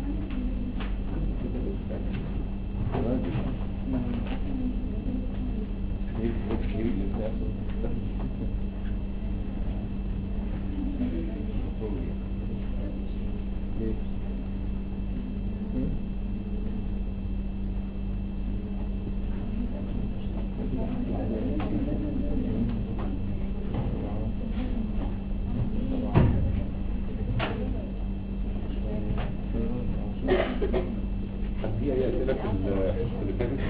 كان في اي اسئله في الحصه اللي فاتت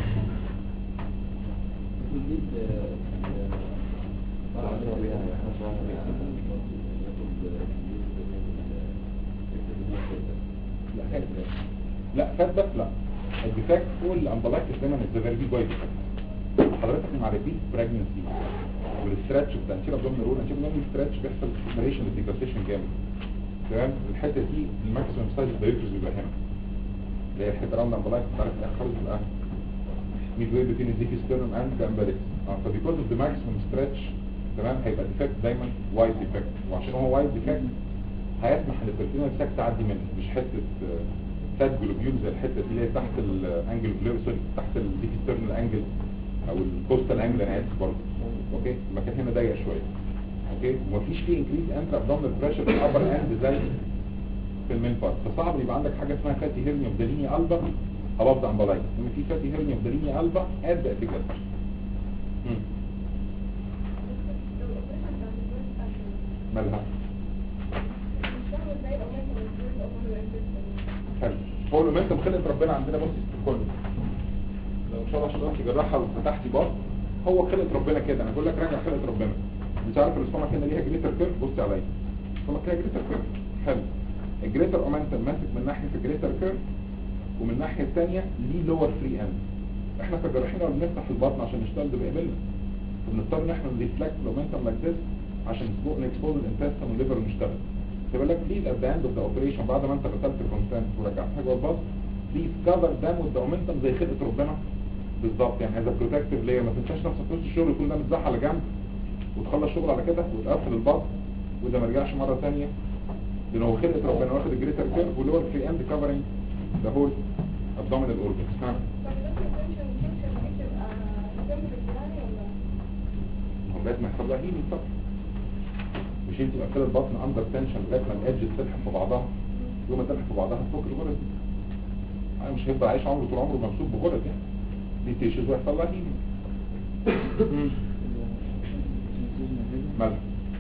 لا فات لا فات بس لا الديفاكت هو الامبلايتس دايما الزفيرجي جويد حضرتك مع ريبيت براجنسي والستراتش بتاع انتيرا ابدومينال رول انتيرا ابدومينال ستراتش بيحصل سيبريشن للديكاسيشن جامد تمام الحته دي الماكسيمم سايز دايركتورز بيبقى هنا اللي هي الحته راوند امبلايتس بتاعت الاخر خالص بتبقى ميد واي بين الديكي ستيرنم اند ذا امبلكس اه فبيكوز اوف ذا ماكسيمم ستريتش تمام هيبقى ديفكت دايما وايد ديفكت وعشان هو وايد ديفكت هيسمح ان البرتينال ساك تعدي منه مش حته فات جلوبيول زي الحته دي اللي هي تحت الانجل فلير سوري تحت الديكي ستيرنال انجل او الكوستال انجل انا اسف برضه اوكي المكان هنا ضيق شويه اوكي ومفيش فيه انكريز انتر ابدومينال بريشر في الابر اند زي في المين بارت فصعب يبقى عندك حاجه اسمها فاتي هيرنيا اوف ذا لينيا البا above the umbilical لما في فاتي هيرنيا اوف ذا لينيا البا at the epigaster مالها حلو هو المنتم خلقت ربنا عندنا بص في الكل لو ان شاء الله عشان جراحه وفتحتي بار هو خلقت ربنا كده انا بقول لك راجع خلقت ربنا انت عارف الاستومك هنا ليها جريتر كيرف بص عليا الاستومك ليها جريتر كيرف حلو الجريتر اومنتم ماسك من ناحيه الجريتر كيرف ومن الناحيه الثانيه ليه لور فري اند احنا كجراحين لما بنفتح البطن عشان نشتغل ده بيقبلنا فبنضطر ان احنا نديفلكت الاومنتم لايك ذس عشان نكسبوز الانتستين والليفر ونشتغل تبقى لك بليز ات ذا اند اوف ذا اوبريشن بعد ما انت غسلت الكونتنت ورجعتها جوه البطن بليز كفر دام وذ اومنتم زي خلقه ربنا بالظبط يعني هذا بروتكتيف لير ما تنساش نفسك في الشغل يكون ده متزحى على جنب وتخلص شغل على كده وتقفل البطن وده ما رجعش مره ثانيه لان هو خلقه ربنا واخد الجريتر كيرف واللور فري اند كفرنج ذا هول abdominal organs ها هو لازم يحصل لها هيلينج طبعا مش انت تبقى كده البطن اندر تنشن لغايه ما الادج تلحق في بعضها يوم ما تلحق في بعضها تفك الغرز انا مش هيفضل عايش عمره طول عمره ممسوك بغرز يعني دي تيشز ويحصل لها هيلينج مالها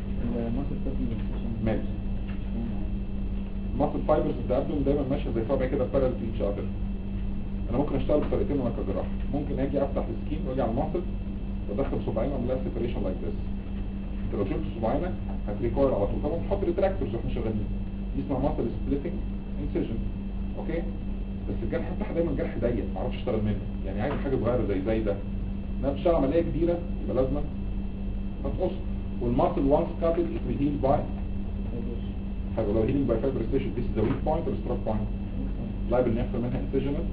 مالها الماسل فايبرز بتاع الابدومين دايما ماشيه زي صابع كده بارل في ايتش اذر انا ممكن اشتغل بطريقتين وانا كجراح ممكن اجي افتح السكين واجي على الماسل وادخل صباعين واعمل لها سيبريشن لايك ذس انت لو شلت صباعينك هتريكوير على طول طبعا تحط ريتراكتورز واحنا شغالين دي اسمها ماسل سبليتنج انسيجن اوكي بس الجرح بتاعها دايما جرح ضيق ما اعرفش اشتغل منه يعني عايز حاجه صغيره زي زي ده انها بتشتغل عمليه كبيره يبقى لازم هتقص والماسل وانس كاتد ات ويل هيل باي حلو لو healing by fibrosis this is the weak point or stroke point liable ان يحصل منها incisional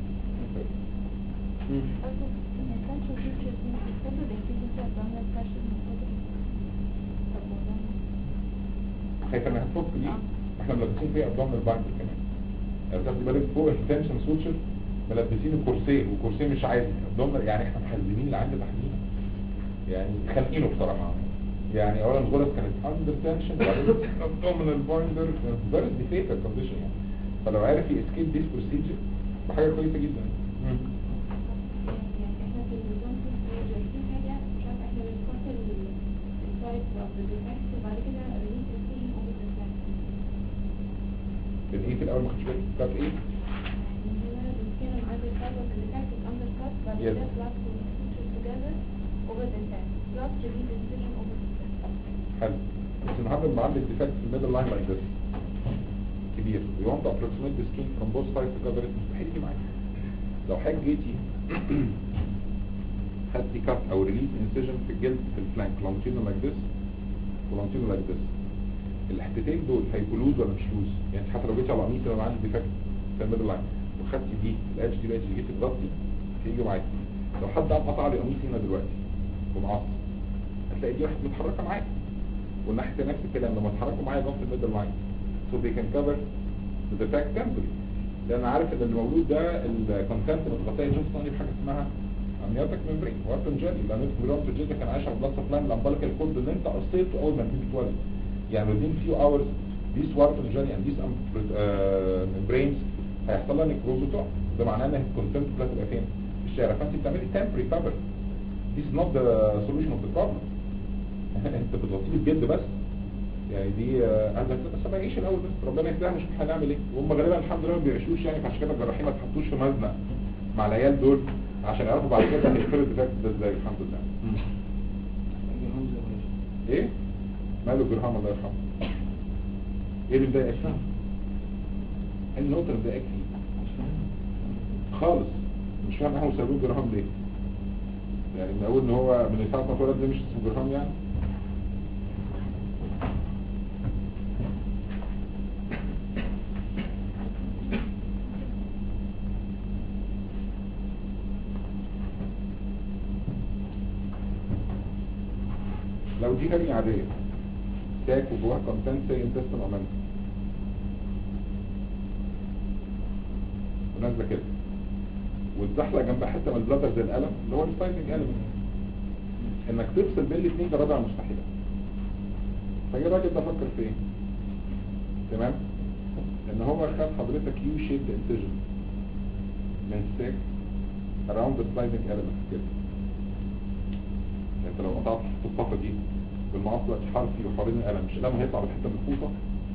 خايفه انها تفك دي احنا ملبسين فيها abdominal binder كمان يعني تاخد بالك فوق التنشن سوتشر ملبسين الكرسي والكرسي مش عادي abdominal يعني احنا محزمين اللي عند تحديدا يعني خانقينه بصراحه يعني اولا الغرز كانت اندر تنشن وبعدين abdominal binder فيري ديفيكال كونديشن يعني فلو عارف يسكيب ديس بروسيجر بحاجه كويسه جدا كان ايه في الاول ما خدتش بالي كانت ايه حلو بس النهارده بيبقى عندي ديفكت في الميدل لاين لايك ذس كبير you want to approximate the skin from both sides to cover it مستحيل يجي معاك لو حاجة جيتي خدتي كات او ريليز انسيجن في الجلد في الفلانك لونجينو لايك ذس ولونجينو لايك ذس الحتتين دول هيبقوا لوز ولا مش لوز يعني حتى لو جيتي على قميص انا عندي ديفكت في الميدل لاين وخدتي دي الادج دي الادج دي جيتي تغطي هيجي معاك لو حد قام قطع لي قميص هنا دلوقتي ومعصب هتلاقي دي واحد متحركه معاك والناحيه نفس الكلام لما اتحركوا معايا جنب الميدل لاين so they can cover the defect temporary لان عارف ان اللي موجود ده الكونتنت متغطيه جنس بحاجه اسمها امنيوتك ممبرين وارتن جيلي لان الامنيوتك جيلي كان عايش على بلاد سبلاي الامبليكال كود اللي انت قصيته اول ما تيجي تتولد يعني within few hours these warten jelly and these uh, membranes هيحصل لها نيكروز وتقع ده معناه ان الكونتنت كلها تبقى فين؟ في الشارع فانت بتعملي temporary cover this is not the solution of the problem انت بتغطيه الجلد بس يعني دي قال لك بس ما يعيش الاول بس ربنا يهديها مش هنعمل ايه وهم غالبا الحمد لله ما بيعيشوش يعني فعشان كده الجراحين ما تحطوش في مزنق مع العيال دول عشان يعرفوا بعد كده هيقفلوا الديفكت ده ازاي الحمد لله ايه ماله جرهام الله يرحمه ايه اللي مضايقك فيه ايه النقطه اللي مضايقك فيه خالص مش فاهم احنا مسمينه جرهام ليه يعني من اقول ان هو من ساعه ما اتولد ده مش اسمه جرهام يعني لو دي هرني عادية تاك وجواها كونتنت زي انتستن اومنت ونازله كده والزحلة جنبها حتة من البلاتر زي القلم اللي هو السايتنج اليمنت انك تفصل بين الاثنين ده رابع مستحيلة فايه الراجل ده فكر في ايه؟ تمام؟ ان هو خد حضرتك يو شيب انسجن من سيك around the sliding element كده انت لو قطعت الصفة دي بالمعص دلوقتي حرفي وحوالين القلم مش القلم هيطلع بالحته من الفوطه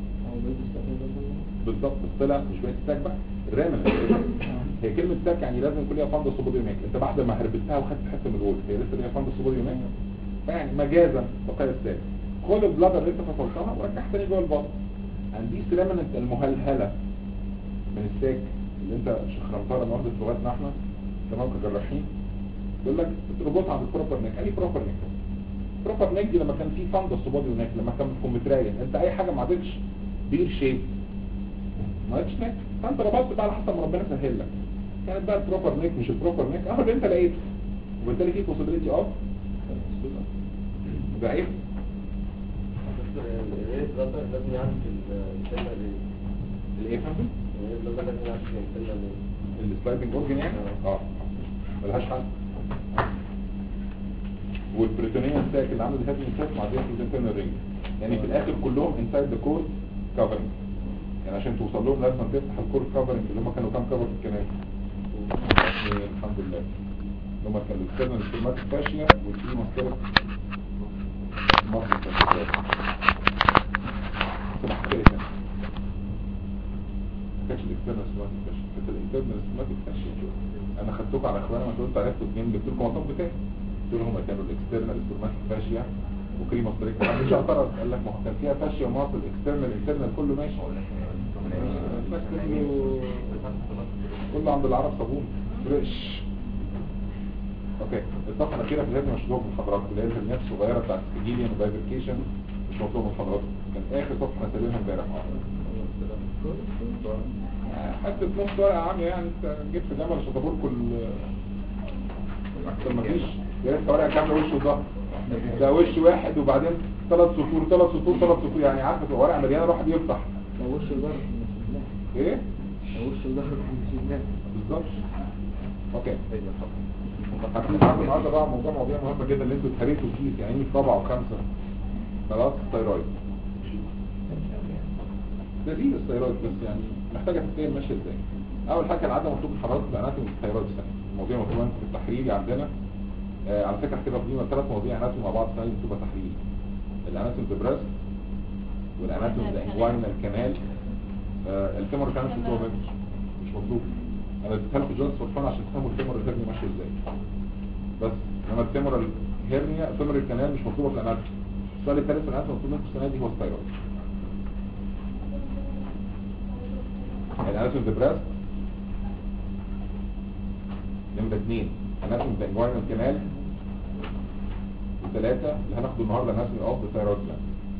بالظبط بس طلع مش بقت تاك بقى الرامن هي كلمه تاك يعني لازم يكون ليها فند سوبوديوميك انت بعد ما هربتها وخدت حته من الوول هي لسه ليها فند سوبوديوميك فيعني مجازا بقايا الساك خد البلادر اللي انت فصلتها ورجعها تاني جوه البطن عندي ريمننت المهلهله من الساك اللي انت شخرمتها لما واخدت لغتنا احنا تمام كجراحين يقول لك تربط عند البروبر نيك اي بروبر نيك بروبر نيك دي لما كان في فندس بودي نيك لما كان كومترايه انت اي حاجه ما عادتش بير شيب ما عادتش نيك فانت ربطت بقى على حسب ما ربنا سهل لك كانت بقى البروبر نيك مش البروبر نيك اهو اللي انت لقيته وبالتالي في بوسيبيليتي اوف ده ايه؟ لازم يعرف السنة الايه فهمت؟ لازم يعرف السنة السلايدنج اورجن يعني؟ اه ملهاش حل والبريتونيا ستاك اللي عامل الهيد ستاك مع دي الانترنال رينج يعني في الاخر كلهم انسايد ذا كور كفرنج يعني عشان توصل لهم لازم تفتح الكور كفرنج اللي هم كانوا كام كفر في الكنال الحمد لله اللي هم كانوا الاكسترنال سيرماتيك فاشيا والفي ماسكرة مصر فاشيا سمح كده كان كانش الاكسترنال سيرماتيك فاشيا كانت الانترنال سيرماتيك فاشيا انا خدتكم على اخوانا ما قلت عرفتوا اتنين جبت لكم مطلوب بتاعي قلت لهم كانوا الاكسترنال سيرماتيك فاشيا وكريم ستريك مش اعترض قال لك ما هو كان فيها فاشيا ومصر الاكسترنال الانترنال كله ماشي بس كله كله عند العرب صابون فريش اوكي الصفحه الاخيره في الهيد مش مطلوب من حضراتكم اللي هي الهرنيات الصغيره بتاعت السجيليان وبايفركيشن مش مطلوب من حضراتكم كان اخر صفحه انا سايبينها امبارح حتى نص ورقه عاميه يعني انت جبت جمل شطبور كل اكتر ما فيش يا ريت ورقه كامله وش وظهر ده وش واحد وبعدين ثلاث سطور ثلاث سطور ثلاث سطور يعني عارف تبقى ورقه مليانه الواحد يفتح لو وش وظهر ايه لو وش وظهر بالظبط اوكي هنتعامل النهارده بقى موضوع مواضيع مهمه جدا اللي انتوا اتهريتوا فيه يعني في رابعه وخمسه خلاص الثيرويد لذيذ الثيرويد بس يعني محتاجه تفكير ماشيه ازاي اول حاجه العاده مطلوب من حضرتك الاناتومي الثيرويد السنه المواضيع مطلوبه في التحريري عندنا آه على فكره كده فضلنا ثلاث مواضيع اناتومي مع بعض السنه دي بتبقى تحريري الاناتومي بريست والاناتومي انجوينال كانال آه الفيمور كانت بتبقى مش مطلوب انا اديتها لكم جونس فور عشان تفهموا الفيمور الهرني ماشي ازاي بس انما الفيمور الهرنيا الفيمور الكانال مش مطلوبه في الاناتومي السؤال الثالث في الاناتومي مطلوب منكم السنه دي هو الثيرويد الاناتومي بريست نمرة اثنين اناتومي انجوينال كانال وثلاثة اللي هناخده النهارده اناتومي اوف ذا ثيرويد جلاند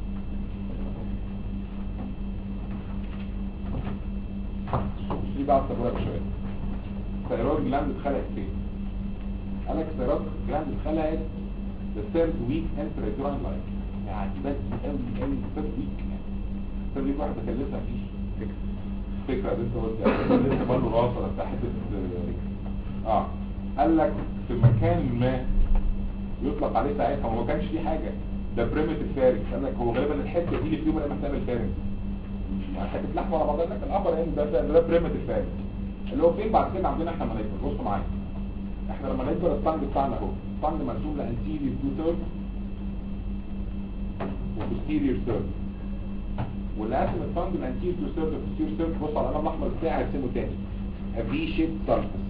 دي بعد تبرع شوية الثيرويد جلاند اتخلقت فين؟ قال لك الثيرويد جلاند اتخلقت the third week intrauterine life يعني بس قوي قوي third week يعني third week واحدة كان لسه مفيش فكرة فكرة اللي انت قلت يعني لسه راسه ولا بتاع حته اه اه قال لك في مكان ما يطلق عليه ساعتها وما كانش فيه حاجه ده بريمتيف فارنج قال لك هو غالبا الحته دي اللي في يوم من الايام هتعمل فارنج يعني حته لحمه على بعضها لكن الابر اند ده ده بريمتيف فارنج اللي هو فين بعد كده عندنا احنا منايكر بصوا معايا احنا لما نكبر الطنج بتاعنا اهو الطنج مرسوم لانتيريور تو ثيرد وبوستيريور ثيرد واللي قاسم الطنج الانتيريور تو ثيرد وبوستيريور ثيرد بص على القلم الاحمر بتاعي هرسمه تاني في شيب سيرفيس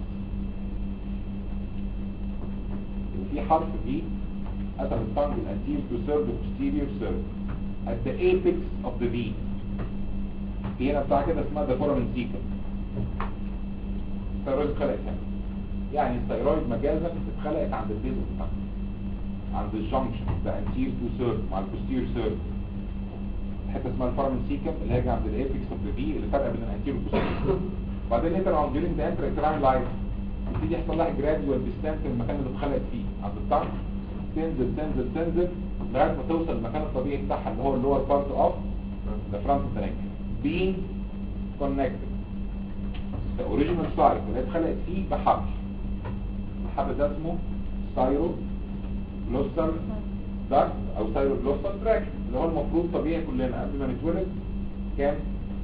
في حرف في قسم الطنج الانتيريور تو ثيرد وبوستيريور ثيرد at the apex of the V في هنا بتاع كده اسمها the foramen cecum الثيرويد اتخلقت هنا يعني الثيرويد مجازا اتخلقت عند البيز بتاعها عند الجنكشن ده انتير تو سيرف مع البوستير سيرف حته اسمها الفارمن سيكم اللي هي عند الايبكس اوف ذا في اللي فرق بين الانتير والبوستير وبعدين انت لو ديورنج ذا انتر انتراين لايف يبتدي يحصل لها جراديوال ديستانس من المكان اللي اتخلقت فيه عند الطنج تنزل تنزل تنزل لغايه ما توصل للمكان الطبيعي بتاعها اللي هو اللور بارت اوف ذا فرونت نيك being connected the original site اللي اتخلقت فيه بحبل الحبل ده اسمه سايرو جلوستال داكت او سايرو جلوستال تراك اللي هو المفروض طبيعي كلنا قبل ما نتولد كان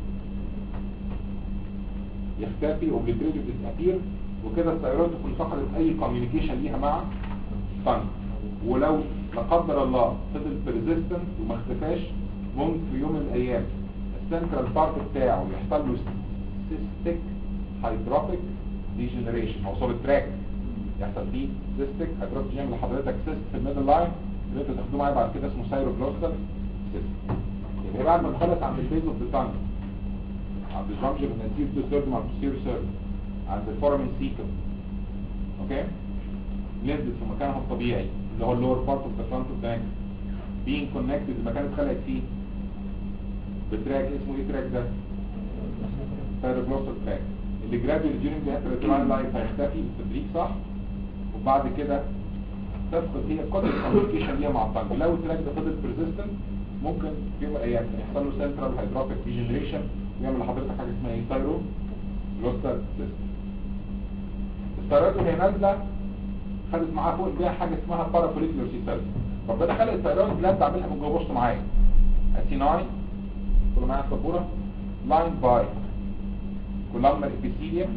يختفي اوبليتريتد ديسابير وكده الثيرويد تكون فقدت اي كوميونيكيشن ليها مع الطنج ولو لا قدر الله فضل بيرزيستنت وما اختفاش ممكن في يوم من الايام السنترال بارت بتاعه يحصل له سيستيك هيدروبيك ديجنريشن او صار تراك يحصل فيه سيستيك هيدروبيك يعمل لحضرتك سيست في الميدل لاين اللي انتوا تاخدوه معايا بعد كده اسمه سايروجلوستال سيست يبقى بعد ما نخلص عند البيز اوف ذا تانج عند الجنكشن من الانتير تو سيرد مع البوستير سيرد عند الفورامين سيكم اوكي نزلت في مكانها الطبيعي اللي هو اللور بارت اوف ذا فرونت اوف ذا being connected المكان اللي اتخلقت فيه بتراك اسمه ايه تراك ده سايروجلوسال تراك اللي جراديوال ديورنج ذا انترتراين لايف هيختفي بالتدريج صح وبعد كده تفقد هي قدر الكوميونيكيشن ليها مع الطنج لو التراك ده فضل بيرزيستنت ممكن في يوم من الايام يحصل له سنترال هيدروبيك ديجنريشن ويعمل لحضرتك حاجه اسمها ايه سايرو جلوستال سيستم الثيرويد وهي نازله خدت معاها فوق بيها حاجه اسمها بارافوليكولار سيستم ربنا خلق الثيرويد جلاند عاملها من جوه بصوا معايا اسيناي كله معايا السبوره لاين باي كولامنر ابيثيليوم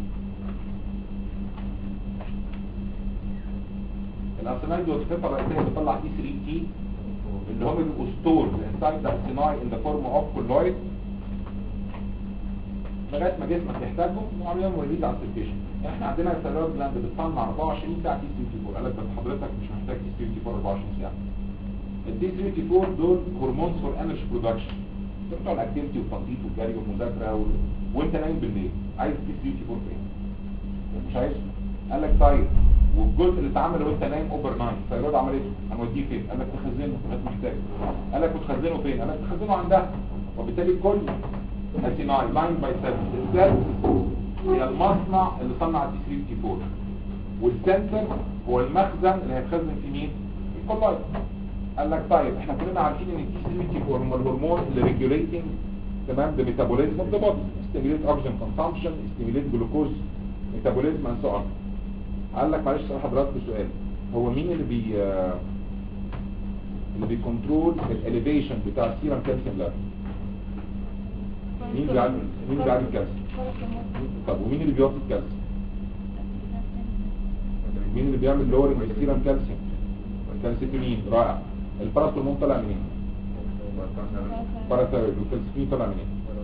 الاسيناي دي وظيفتها الرئيسيه بتطلع دي 3 تي اللي هم بيبقوا ستور انسايد ذا اسيناي ان ذا فورم اوف كولويد لغايه ما جسمك يحتاجهم وعمليهم ريليز على السيركيشن يعني احنا عندنا الثيرويد جلاند بتصنع 24 ساعه تي 34 قال لك بس حضرتك مش محتاج تي 34 24 ساعه الدي 34 دول هرمونز فور انرجي برودكشن بتوع الاكتيفيتي والتنطيط والجري والمذاكره و... وانت نايم بالليل عايز تي 34 فين مش عايز قال لك طيب والجزء اللي اتعمل وانت نايم اوفر نايت الثيرويد عملته هنوديه فين قال لك تخزنه لغايه محتاج قال لك بتخزنه فين قال لك تخزنه عندها وبالتالي كل اسيناي لاين باي سيل السيل هي المصنع اللي صنع الدي 34 والسنتر هو المخزن اللي هيتخزن في مين الكولايد قال لك طيب احنا كلنا عارفين ان الدي 34 هو الهرمون اللي ريجوليتنج تمام ذا ميتابوليزم اوف ذا بودي ستيميليت اوكسجين كونسامبشن ستيميليت جلوكوز ميتابوليزم اند سو اون قال لك معلش اسال حضرتك سؤال هو مين اللي بي اللي بيكنترول الاليفيشن بتاع السيرم كالسيوم ليفل مين بيعمل مين بيعمل الكالسيوم طب ومين اللي بيوطي الكالسيوم مين اللي بيعمل لورنج للسيرم كالسيوم الكالسيتونين رائع الباراثورمون طالع منين باراثايرويد والكالسيتونين طالع منين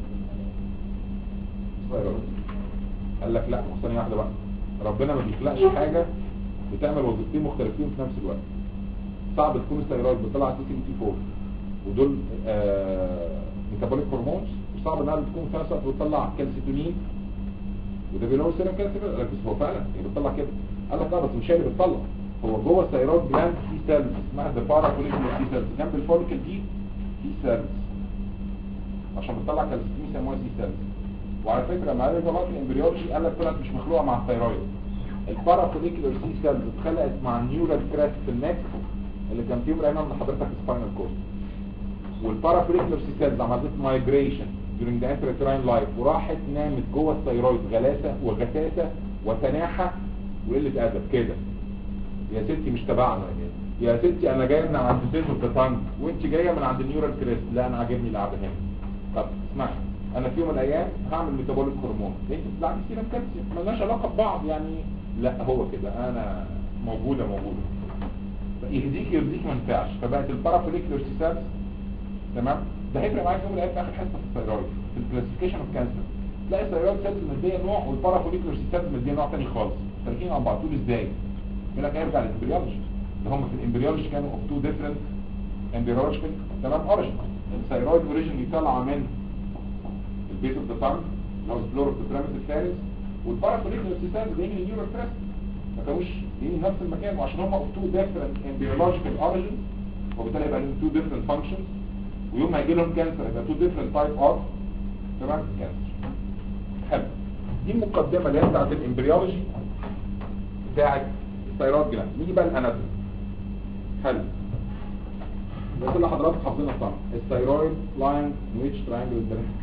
ثايرويد قال لك لا ثانيه واحده بقى ربنا ما بيخلقش حاجه بتعمل وظيفتين مختلفين في نفس الوقت صعب تكون الثايرويد بتطلع تي سي تي 4 ودول آه ميتابوليك هرمونز وصعب انها تكون في نفس الوقت بتطلع كالسيتونين وده بيلو سيرم كالسيوم قال لك بس هو فعلا هي بتطلع كده قال لك لا بس مش هي اللي بتطلع هو جوه الثيرويد جلاند في سيلز اسمها ذا بارافوليكولار تي سيلز جنب الفوليكل دي في سيلز عشان بتطلع كالسيوم يسموها سي سيلز وعلى فكره لما قال جماعه الامبريولوجي قال لك طلعت مش مخلوقه مع الثيرويد البارافوليكولار سي سيلز اتخلقت مع النيورال كراس في النك اللي كان فيهم رأينا من حضرتك سباينال كورد والبارافوليكولار سي سيلز عملت مايجريشن during the intrauterine life وراحت نامت جوه الثيرويد غلاسه وغثاثه وتناحه وقله ادب كده يا ستي مش تبعنا يا ستي انا جايه من عند تيتو التانج وانت جايه من عند النيورال كريست لا انا عاجبني القعده هنا طب اسمعي انا في يوم من الايام هعمل ميتابوليك هرمون انت بتلعبي سيرم كالسيوم مالناش علاقه ببعض يعني لا هو كده انا موجوده موجوده يهديك يرضيك ما ينفعش فبقت البارافوليكولر سيلز تمام ده هيفرق معاك يوم من الايام في اخر حصه في الثيرويد في الكلاسيفيكيشن اوف كانسر تلاقي الثيرويد سيلز مديه نوع والبارافوليكولر سيلز مديه نوع تاني خالص تركين عن بعض تقول ازاي يقول لك هيرجع للامبريولوجي ده هم في الامبريولوجي كانوا اوف تو ديفرنت امبريولوجيكال تمام اوريجن الثيرويد اوريجن طالعه من البيت اوف ذا تانج اللي هو الفلور اوف ذا بريمس الفارس والبارافوليكولر سيلز جايين من النيورال كريست ما كانوش جايين نفس المكان وعشان هم اوف تو ديفرنت امبريولوجيكال اوريجن وبالتالي يبقى لهم تو ديفرنت فانكشنز ويوم ما يجي لهم كانسر يبقى تو ديفرنت تايب اوف تمام كانسر حلو دي المقدمه اللي هي بتاعت الامبريولوجي بتاعت الثيرويد جلاند نيجي بقى الاناتومي حلو بس اللي حضراتكم حافظينها طبعا الثيرويد لاين ويتش تريانجل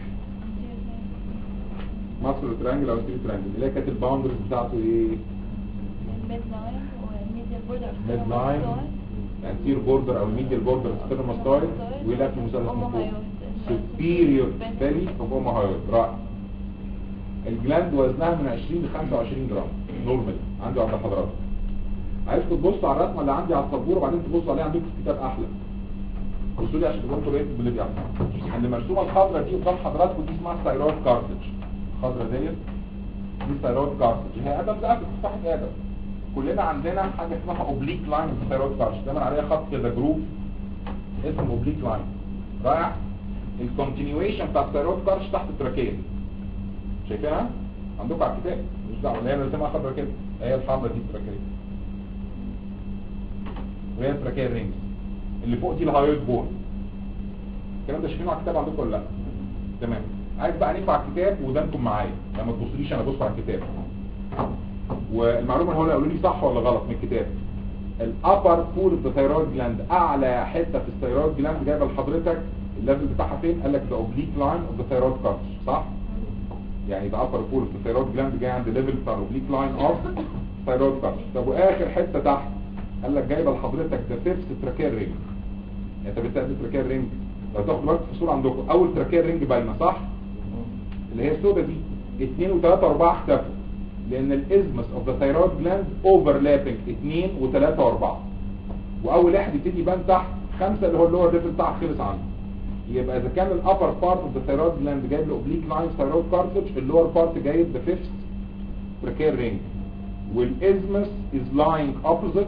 ماسكولار تريانجل او ستريت تريانجل اللي هي كانت الباوندرز بتاعته ايه الميد لاين والميديال بوردر ميد لاين انتير بوردر او الميديال بوردر ستيرنوماستويد ويلف مثلث من فوق superior belly of omohyoid رائع الجلاند وزنها من 20 ل 25 جرام نورمال عندي عند حضراتكم عايزكم تبصوا على الرسمه اللي عندي على السبوره وبعدين تبصوا عليها عندكم في الكتاب احلى بصوا لي عشان تبقوا انتوا ريت باللي بيحصل اللي مرسومه الخضراء دي قدام حضراتكم دي اسمها ثايرويد كارتج الخضراء ديت دي ثايرويد كارتج هي ادم ده ادم صح ادم كلنا عندنا حاجه اسمها اوبليك لاين في الثايرويد كارتج دايما عليها خط كده جروب اسمه اوبليك لاين رائع الكونتينيويشن بتاع الثايرويد كارتج تحت التراكيه شايفينها عندكم على الكتاب مش دعوه اللي هي رسمها خضراء كده هي الحمراء دي التراكيه وهي التراكيه رينجز اللي فوق دي الهايويد بون الكلام ده شايفينه على الكتاب عندكم ولا لا تمام عايز بقى نقرا على الكتاب ودانكم معايا لما تبصليش انا ابص على الكتاب والمعلومه اللي هو قالوا لي صح ولا غلط من الكتاب الابر بول اوف ذا ثايرويد جلاند اعلى حته في الثايرويد جلاند جايبه لحضرتك الليفل بتاعها فين قال لك ده اوبليك لاين اوف ذا ثايرويد كارتش صح يعني ده ابر بول اوف ذا ثايرويد جلاند جاي عند الليفل بتاع الاوبليك لاين اوف ثايرويد كارتش طب واخر حته تحت قال لك جايبه لحضرتك ده فيفث تراكير رينج يعني انت بتاخد تراكير رينج لو تاخد بالك في الصوره عندكم اول تراكير رينج باينه صح اللي هي السوداء دي 2 و3 و4 اختفوا لان الازمس اوف ذا ثايرويد جلاند اوفرلابنج 2 و3 و4 واول واحد يبتدي يبان تحت خمسه اللي هو اللور ليفل بتاعك خلص عنه يبقى اذا كان الابر بارت اوف ذا ثايرويد جلاند جايب له اوبليك لاين ثايرويد كارتج اللور بارت جايب ذا فيفث تراكير رينج والازمس از لاينج اوبوزيت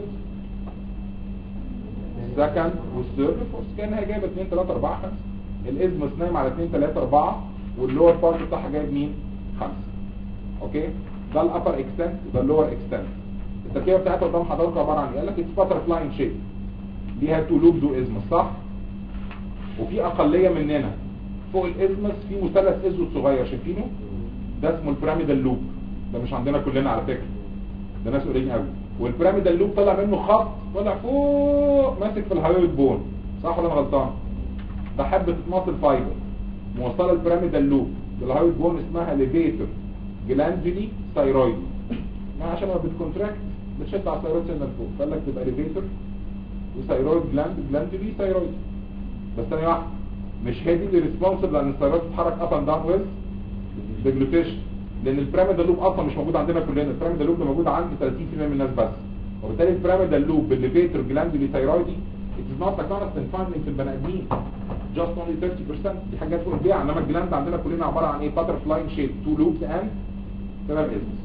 السكند والثيرد والفورث كان هي جايبه 2 3 4 5 الازمس نايم على 2 3 4 واللور بارت بتاعها جايب مين 5 اوكي ده الابر اكستنت وده اللور اكستنت التركيبه بتاعتها قدام حضراتكم عباره عن ايه قال لك اتس باتر فلاين شيب ليها تو لوبز وازمس صح وفي اقليه مننا فوق الازمس في مثلث اسود صغير شايفينه ده اسمه البيراميدال لوب ده مش عندنا كلنا على فكره ده ناس قليلين قوي والبيراميدال لوب طلع منه خط طلع فوق ماسك في الهايويد بون صح ولا انا غلطان ده حبه ماسل فايبر موصله البيراميدال لوب الهايويد بون اسمها ليفيتور جلاندولي ثايرويد ما عشان ما بتكونتراكت بتشد على الثايرويد سنه فوق فقال لك تبقى ليفيتور وثايرويد جلاند جلاندولي ثايرويد بس ثانيه واحده مش هي دي اللي ريسبونسبل لان الثايرويد تتحرك اب اند داون ويز ديجلوتيشن لان البيراميدال لوب اصلا مش موجود عندنا كلنا البيراميدال لوب ده موجود عند 30% من الناس بس وبالتالي البيراميدال لوب بالليفيتور جلاندولي ثايرويدي it is not a constant finding في البني ادمين just only 30% دي حاجات فوق البيع انما الجلاند عندنا كلنا عباره عن ايه باتر فلاين شيب تو لوبس اند تمام ازمس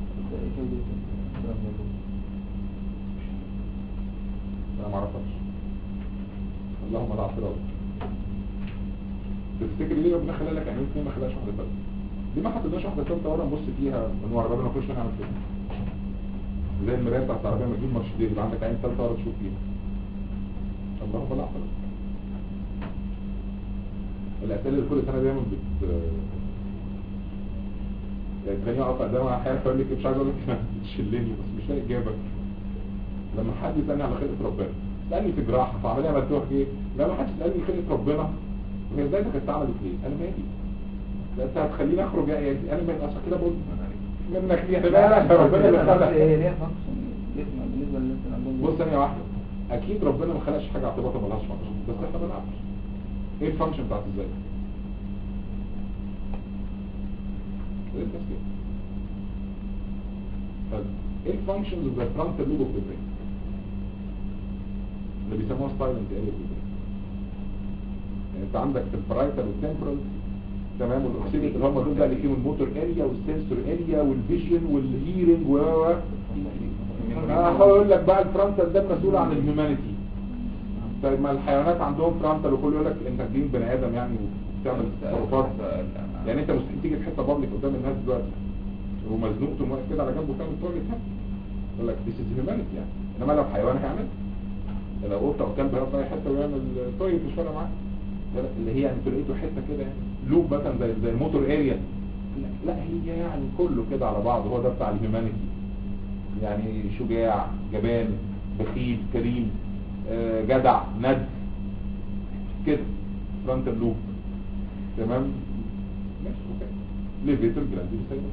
انا ما اعرفش اللهم لا اعتراض تفتكر ليه ربنا خلى لك عينين اثنين ما خلاش واحده ثالثه دي ما حطيناش واحده ثالثه ورا نبص فيها من ورا ربنا نخش نعمل كده زي المرايه بتاعت العربيه ما تجيب مرشدين يبقى عندك عين ثالثه ورا تشوف فيها اللهم لا اعتراض الاسئله اللي كل سنه دايما بت يعني تخليني اقف قدام احيانا اقول لك مش عايز اقول لك بتشلني بس مش لاقي اجابه لما حد يسالني على خلقه ربنا سالني في جراحه في عمليه مفتوح ايه لما حد يسالني خلقه ربنا وهي ازاي كانت اتعملت ايه انا مالي لا انت هتخليني اخرج يا يا- انا من اصلا كده بقول منك ليه لا لا ربنا اللي خلق هي ليها فانكشن جسم بالنسبه للناس اللي عندهم بص ثانيه واحده اكيد ربنا ما خلقش حاجه اعتباطها ملهاش فانكشن بس احنا بنعرف ايه الفانكشن بتاعت ازاي ايه التفكير طب ايه الفانكشنز اوف ذا فرونتال لوب اوف ذا برين اللي بيسموها سايلنت اريا اوف ذا برين يعني انت عندك البرايتال والتمبرال تمام والاوكسيديت اللي هم دول بقى اللي فيهم الموتور اريا والسنسور اريا والفيجن والهيرنج و و- انا هقول لك بقى الفرونتال ده مسؤول عن الهيومانيتي طيب ما الحيوانات عندهم فرونتال وكله يقول لك انت جين بني ادم يعني وبتعمل تصرفات يعني انت مستحيل تيجي في حته بابليك قدام الناس دلوقتي ومزنوق تقوم واقف كده على جنبه وتعمل تويلت يقول لك ذيس از هيومانيتي يعني انما لو حيوان هيعمل لو قطه او كلب هيقف في اي حته ويعمل تويلت مش فارقه معاه لا، اللي هي يعني لقيته حته كده يعني لوب مثلا زي زي الموتور اريا لا, لا هي يعني كله كده على بعض هو ده بتاع الهيومانيتي يعني شجاع جبان بخيل كريم آه، جدع ند كده فرونتال لوب تمام ماشي اوكي ليفيتر جراندي بيسيبه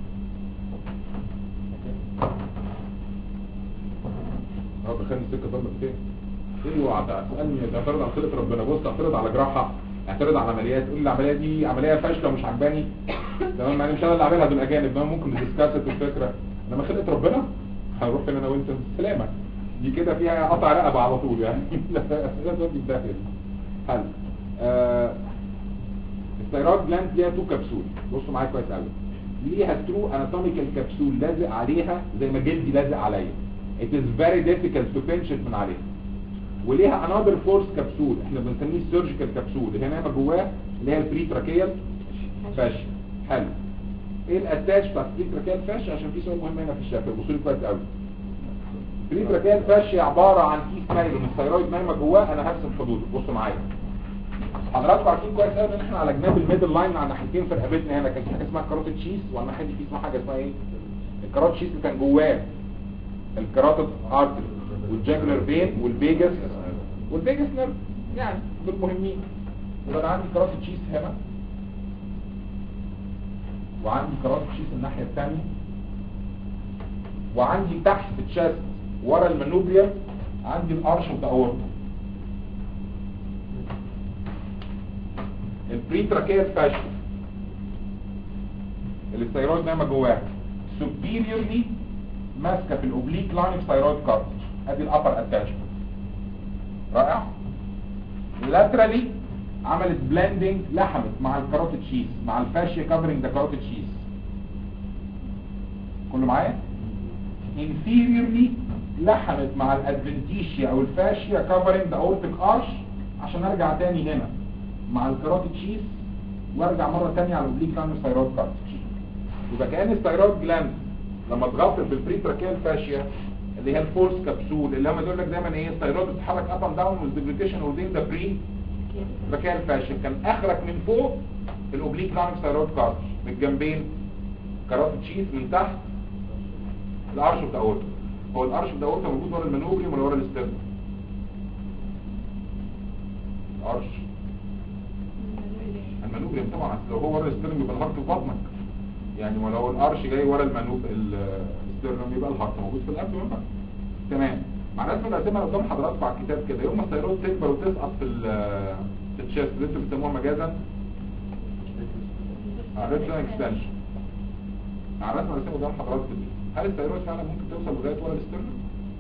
اه دخلني السكه ضربت فين ايه اوعى تسالني تعترض على خلقه ربنا بص اعترض على جراحه اعترض على عمليات قول لي العمليه دي عمليه فاشله ومش عجباني تمام يعني مش انا اللي عاملها دول اجانب ده ممكن ندسكاست الفكره انما خلقه ربنا هنروح فين انا وانت سلامه دي كده فيها قطع رقبه على طول يعني لا لا تودي في داخل حل آه الثيرويد جلاند ليها تو كبسول بصوا معايا كويس قوي ليها ترو اناتوميكال كبسول لازق عليها زي ما جلدي لازق عليا it is very difficult to pinch it من عليها وليها another force كبسول احنا بنسميه سيرجيكال كبسول هنا ما جواه اللي هي البري تراكيال فاشيا حلو ايه الاتاش بتاع البري تراكيال فاشيا عشان في سؤال مهم هنا في الشكل بصوا لي كويس قوي البري تراكيال فاشيا عباره عن كيس مايل من الثيرويد نايمه جواه انا هرسم حدوده بصوا معايا حضراتكم عارفين كويس قوي ان احنا على جناب الميدل لاين على ناحيتين في رقبتنا هنا كان في حاجه اسمها كاروتيد شيس وعلى الناحيه دي في اسمها حاجه اسمها ايه الكاروتيد شيس اللي كان جواه الكاروتيد ارتري والجاجولار فين والفيجاس والفيجاس نيرف يعني دول مهمين يبقى انا عندي كاروتيد شيس هنا وعندي كاروتيد شيس الناحيه الثانيه وعندي تحت الشاست ورا المانوبريا عندي الارش بتاع اورتا البريتراكيال فاشل اللي الثيرويد نايمه جواها superiorly ماسكه في الاوبليك لاين في ثيرويد كارتج ادي الابر اتاشمنت رائع laterally عملت بلندنج لحمت مع الكاروتيد شيس مع الفاشيا كفرنج ذا كاروتيد شيس كله معايا inferiorly لحمت مع الادفنتيشيا او الفاشيا كفرنج ذا اورتيك ارش عشان ارجع تاني هنا مع الكاروتيد شيس وارجع مره تانية على الاوبليك لاين ثيرويد كارتج يبقى كان الثيرويد جلاند لما تغطي بالبريتراكيال فاشيا اللي هي الفورس كبسول اللي هم يقول لك دايما ايه الثيرويد بتتحرك اب اند داون والديبليكيشن وذين ذا بري تراكيال فاشيا كان اخرك من فوق الاوبليك لاين ثيرويد كارتج من الجنبين كاروتيد شيس من تحت الارش بتاع اورتا هو الارش بتاع اورتا موجود ورا المانوبريوم ولا ورا الاسترن الارش المانوبريوم طبعا أصل لو هو ورا الاسترن يبقى الهارت في بطنك يعني ولو الارش جاي ورا المانوب الاسترنم يبقى الهارت موجود في القلب بقى تمام مع الناس مقسمها قدام حضراتكم على الكتاب كده يوم ما الثيرويد تكبر وتسقط في ال في الشيست اللي انتوا بتسموها مجازا ريتشن اكستنشن مع الناس مقسمها قدام حضراتكم دي هل الثيرويد فعلا ممكن توصل لغايه ورا الاسترنم؟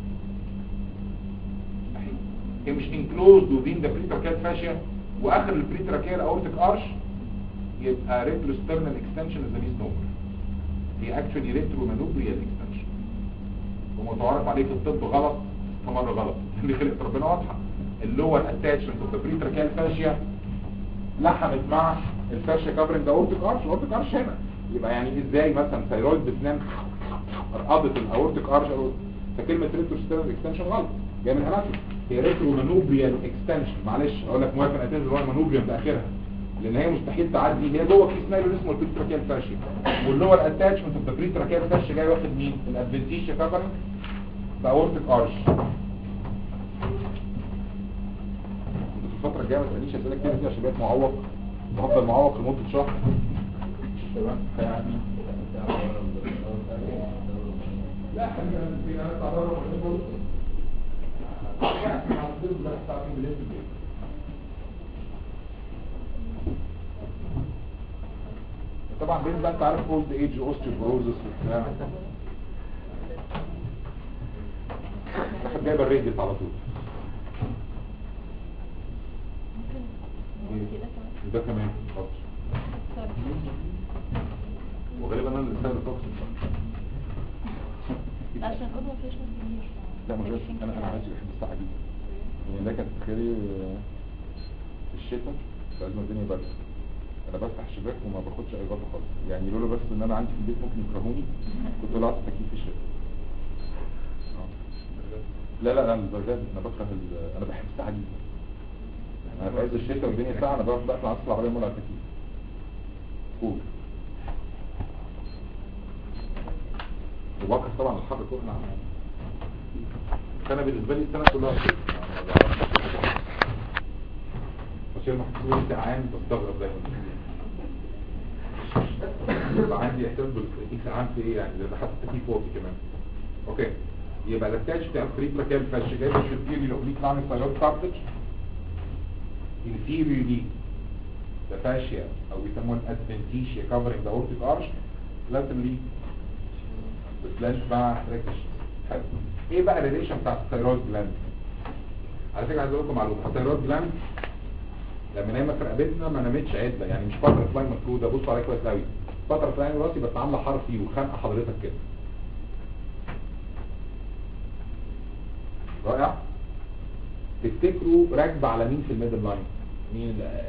مستحيل هي مش انكلوزد وذين ذا بريتراكيال فاشيا واخر البريتراكيال اورتيك ارش يبقى ريتروسترنال اكستنشن از ميس نوبر هي اكشولي ريترو مانوبريال اكستنشن ومتعارف عليه في الطب غلط استمر غلط اللي خلقت ربنا واضحه اللي هو الاتاتشمنت اوف ذا بريتراكيال فاشيا لحمت مع الفاشيا كفرنج ذا اورتيك ارش الاورتيك ارش هنا يبقى يعني ازاي مثلا ثيرويد بتنام رقبه الاورتيك ارش فكلمه ريتروسترنال اكستنشن غلط جايه من اناتومي هي ريترو مانوبريال اكستنشن معلش اقول لك موافق اتنزل هو المانوبريوم ده اخرها لان هي مستحيل تعدي هي جوه كيس نايل اسمه البريتراكيال فاشيا واللي هو الاتاتشمنت اوف ذا بريتراكيال فاشيا جاي واخد مين الادفنتيشيا كفرنج ذا اورتيك ارش الفترة الجاية ما تسألنيش أسئلة كتير دي عشان بقيت معوق هفضل معوق لمدة شهر تمام يعني لا خلينا في انا تعرض يعني مع الضرب ده بتاعتي بالليل في البيت طبعا بين بقى انت عارف اولد ايج اوستيوبروزس وبتاع راح جايبه الريديت على طول ممكن كده كمان ده كمان اتفضل سوري. وغالبا انا اللي سايب التوكسين عشان الأوضة مفيهاش ناس كتير لا مش بس انا انا عايز بحب الساعه دي يعني ده كانت تخيلي آه، في الشتاء لازم الدنيا برد انا بفتح الشباك وما باخدش اي غطا خالص يعني لولا بس ان انا عندي في البيت ممكن يكرهوني كنت ولعت التكييف في الشتاء آه. لا لا لا البرداد انا بكره ال- انا بحب الساعه دي انا في عز الشتاء والدنيا ساعه انا بقعد بقفل على العربيه مولع التكييف كول وبكره طبعا الحر كله نعم فانا بالنسبه لي السنه كلها صيف يعني ما بعرفش بس لما هتقول انت عام بستغرب دايما يبقى عندي احساس بالاكس عام في ايه يعني ده حتى تكييف واطي كمان اوكي يبقى الاتاش بتاع الفريق ركاب فش جايب الشرطيري الاوبليك لاين سايروت كارتج الفيري دي ده فاشيا او بيسموها الادفنتيشيا كفرنج ذا اورتيك ارش لاترلي بسلاش مع ريكش حلو ايه بقى الريليشن بتاع الثيرويد جلاند على فكره عايز اقول لكم معلومه الثيرويد جلاند لما نايمه في رقبتنا ما نامتش عدله يعني مش فتره فلاي مفروده بصوا عليها كويس قوي فتره فلاي راسي بس عامله حرف يو خانقه حضرتك كده رائع تفتكروا راكبه على مين في الميدل لاين مين اللي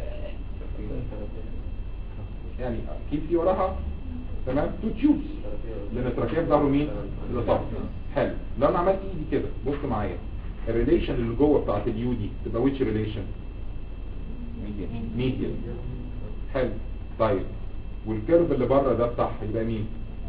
يعني اكيد في وراها تمام تو تيوبس لان التراكيب ظهروا مين الاسطح حلو لو انا عملت ايدي كده بص معايا الريليشن اللي جوه بتاعت اليو دي تبقى ويتش ريليشن ميديال حلو طيب والكيرف اللي بره ده بتاعها يبقى مين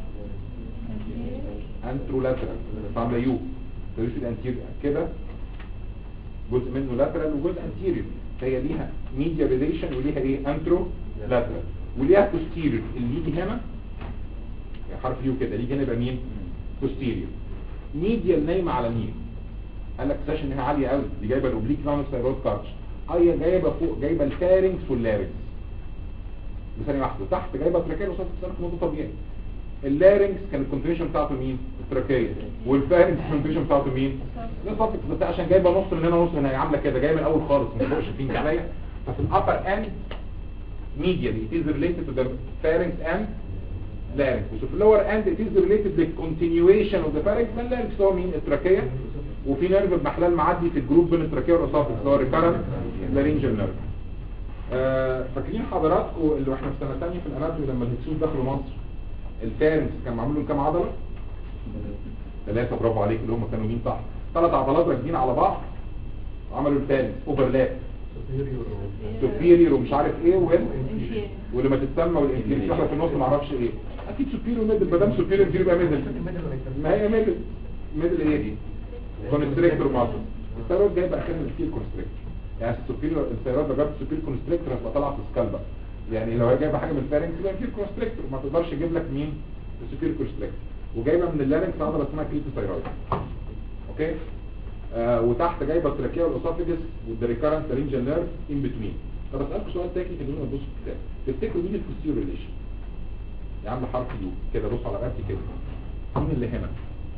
انترولاترال عامله يو تريس الانتيريور كده جزء منه لاترال وجزء انتيريور فهي ليها ميديا ريليشن وليها ايه انترو لاترال وليها بوستيريور اللي يجي هنا يعني حرف يو كده اللي يجي هنا يبقى مين بوستيريور ميديال نايمه على مين قال لك سيشن هنا عاليه قوي دي جايبه الاوبليك لانس ثايرويد كارتش هي جايبه فوق جايبه الفارنكس واللارنكس بثانيه واحده تحت جايبه تراكيه وصوت السنه في نقطه طبيعي اللارنكس كان الكونتريشن بتاعته مين التراكيه والفارنكس الكونتريشن بتاعته مين الصفت بس عشان جايبه نص من هنا ونص من هنا هي عامله كده جايه من الاول خالص من فوق شايفين عليا ففي الابر اند medially it is related to the pharynx and larynx وفي اللور end it is related to the continuation of the pharynx and larynx هو مين التراكيه وفي نيرف بمحلال معدي في الجروب بين التراكيه والاسافكس اللي هو ريكارنت لارينجال نيرف آه، فاكرين حضراتكم اللي واحنا في سنه ثانيه في الاناتومي لما الهكسوس دخلوا مصر الفارنكس كان معمول لهم كام عضله ثلاثه برافو عليك اللي هم كانوا مين صح ثلاث عضلات راكبين على بعض وعملوا الفارنكس اوفرلاب سوبيريور ومش عارف ايه وين واللي ما تتسمى والانفيريور في واحده في النص ما اعرفش ايه اكيد سوبيريور ميدل ما دام سوبيريور يبقى ميدل ما هي ميدل ميدل ايه دي كونستريكتور ماسل الثيرويد جايبه اخرها الفيل كونستريكتور يعني السوبيريور الثيرويد لو جابت سوبيريور كونستريكتور هتبقى طالعه في سكالبا يعني لو هي جايبه حاجه من الفارنكس يبقى فيل كونستريكتور ما تقدرش تجيب لك مين السوبيريور كونستريكتور وجايبه من اللارنكس عضله اسمها كريتوثايرويد اوكي آه وتحت جايبه التراكيه والاسوفيجس والدريكارنت لارنجال نيرف ان بتوين طب اسالكم سؤال تكنيكال اللي بصوا في الكتاب تفتكروا مين البوستيريور ريليشن يا عم حرف يو كده بص على رقبتي كده مين اللي هنا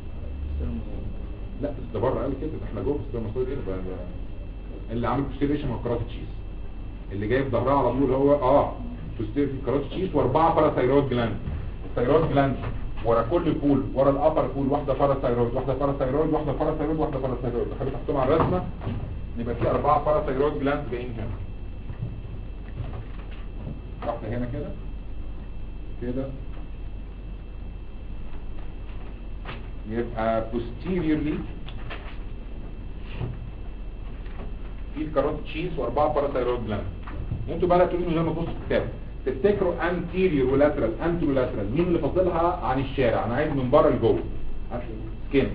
لا بس ده بره قوي كده ده احنا جوه في السيرماسويد ايه ده ده- اللي عامل بوستيريور ريليشن هو كرات تشيز اللي جايب ظهرها على طول هو اه بوستيريور كرات تشيز واربعه باراثايرويد جلاند الثايرويد جلاند ورا كل بول ورا الابر بول واحده باراثايرويد واحده باراثايرويد واحده باراثايرويد واحده باراثايرويد لو حضرتك تحطهم على الرسمه يبقى في اربعه باراثايرويد جلاند جايين هنا واحده هنا كده كده يبقى posteriorly في الكاروت تشيز واربعه باراثايرويد جلاند انتوا بقى تقولوا من غير ما تبصوا في الكتاب تفتكروا anterior ولاترال anterolateral مين اللي فاضلها عن الشارع انا عايز من بره لجوه سكين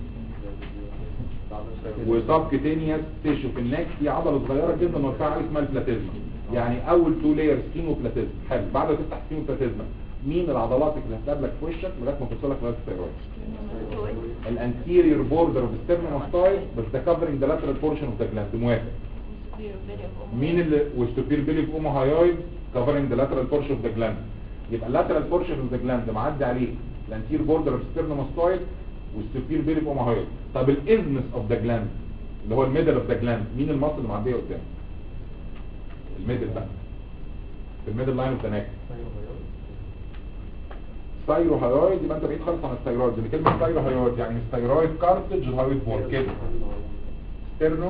وسبكتينيوس تيشو في النك في عضله صغيره جدا مرفوعه قوي اسمها البلاتيزما يعني اول تو لاير سكين وبلاتيزما حلو بعد ما تفتح سكين وبلاتيزما مين العضلات اللي هتقابلك في وشك لغايه ما توصلك لغايه الثيرويد الانتيريور بوردر اوف ستيرنوماستايد بس ده كفرنج ذا لاترال بورشن اوف ذا جلاند موافق مين اللي والسوبير بيلي في اوموهايويد كفرنج ذا لاترال بورشن اوف ذا جلاند يبقى اللاترال بورشن اوف ذا جلاند معدي عليه الانتير بوردر اوف ستيرنوماستايد والسوبير بيلي في اوموهايويد طب الازمس اوف ذا جلاند اللي هو الميدل اوف ذا جلاند مين المصل اللي معديه قدام الميدل بقى في الميدل لاين اوف ذا نيك ثايروهايرويد يبقى انت بعيد خالص عن الثايرويد دي كلمه ثايروهايرويد يعني الثايرويد كارتج الهايرويد بول كده ستيرنو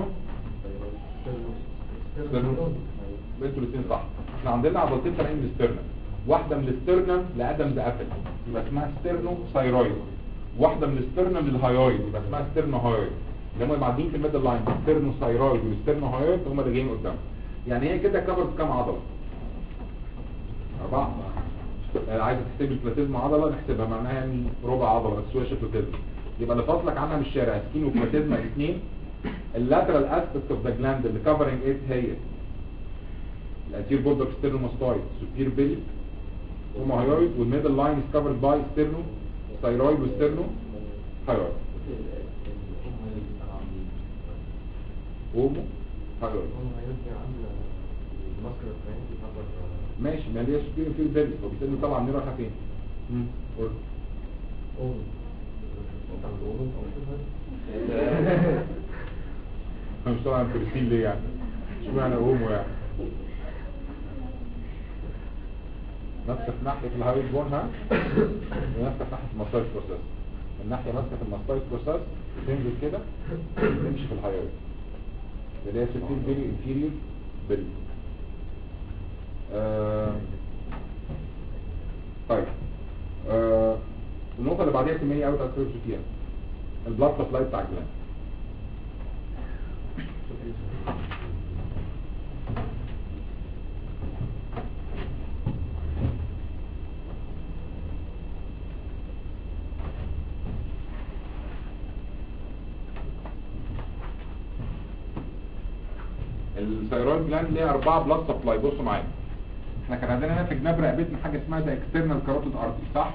ستيرنو انتوا الاثنين صح احنا عندنا عضلتين طالعين من الستيرنم واحده من الستيرنم لادم ابل يبقى اسمها ستيرنو ثايرويد واحده من الستيرنم للهايرويد يبقى اسمها ستيرنو هايرويد اللي هم معديين في الميدل لاين ستيرنو ثايرويد والستيرنو هايرويد هم اللي جايين قدام يعني هي كده كفرت كام عضله أربعة آه، عايز تحسب البلاتيزم عضلة نحسبها معناها يعني ربع عضلة بس هو بلاتيزم يبقى اللي فاصلك عنها من الشارع سكين وبلاتيزم الاثنين اللاترال اسبكت اوف ذا جلاند اللي كفرنج ايه هي الانتير بوردر ستيرنوماستايد سوبير بيلي وماهيرويد والميدل لاين از كفرد باي ستيرنو ثايرويد وستيرنو ثايرويد اومو ثايرويد ماشي ما ليش فيه في البيلي وبالتالي طبعا نروح فين امم قول. انا مش طبعا كريستين ليه يعني اشمعنى اومو يعني نفسك ناحية الهايد بون ها ونفسك ناحية الماستايد بروسيس الناحية ماسكة الماستايد بروسيس تنزل كده تمشي في الهايد اللي هي 60 بيلي انفيريور بيلي آه طيب آه النقطة اللي بعديها كمية قوي تأثير فيها البلاد سبلاي بتاع الجلاند الثيرويد جلاند ليها أربعة بلاد سبلاي بصوا معايا احنا كان عندنا هنا في جناب رقبتنا حاجة اسمها ده اكسترنال كاروتيد ارتري صح؟